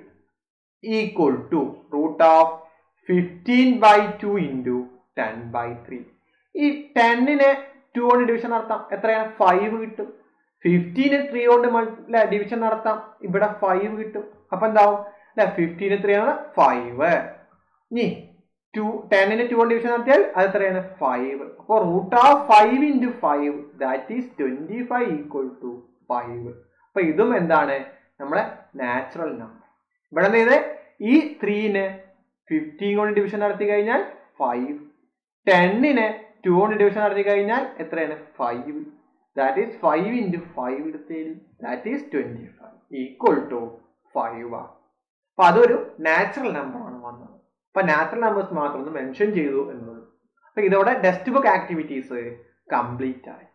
equal to root of fifteen by two into ten by three ഈ ടെന്നിനെ to കൊണ്ട് division നടത്താം എത്രയാണ് five കിട്ടും fifteen three കൊണ്ട് അല്ലെ division നടത്താം ഇവിടെ ഫൈവ് കിട്ടും അപ്പൊ എന്താവും അല്ലെ ഫിഫ്റ്റീന് ത്രീ ആണ് ഫൈവ് ഇനി ടു ടെന്നിന് ടു കൊണ്ട് ഡിവിഷൻ നടത്തിയാൽ അത് എത്രയാണ് ഫൈവ് അപ്പൊ root of five into five that is twenty five equal to five അപ്പൊ ഇതും എന്താണ് നമ്മളെ നാച്ചുറൽ നമ്പർ ഇവിടെ എന്ത് ചെയ്ത് ഈ ത്രീന് ഫിഫ്റ്റീൻ കൊണ്ട് ഡിവിഷൻ നടത്തി കഴിഞ്ഞാൽ ഫൈവ് ടെന്നിന് ടു കൊണ്ട് ഡിവിഷൻ നടത്തി കഴിഞ്ഞാൽ എത്രയാണ് five that is five into five എടുത്തേലും that is twenty five equal to five ആണ് അപ്പൊ അതൊരു നാച്ചുറൽ നമ്പർ ആണ് വന്നത് അപ്പൊ നാച്ചുറൽ നമ്പേഴ്സ് മാത്രം ഒന്ന് മെൻഷൻ ചെയ്തു എന്നുള്ളൂ അപ്പൊ ഇതോടെ ടെക്സ്റ്റ് ബുക്ക് ആക്ടിവിറ്റീസ് കംപ്ലീറ്റ് ആയി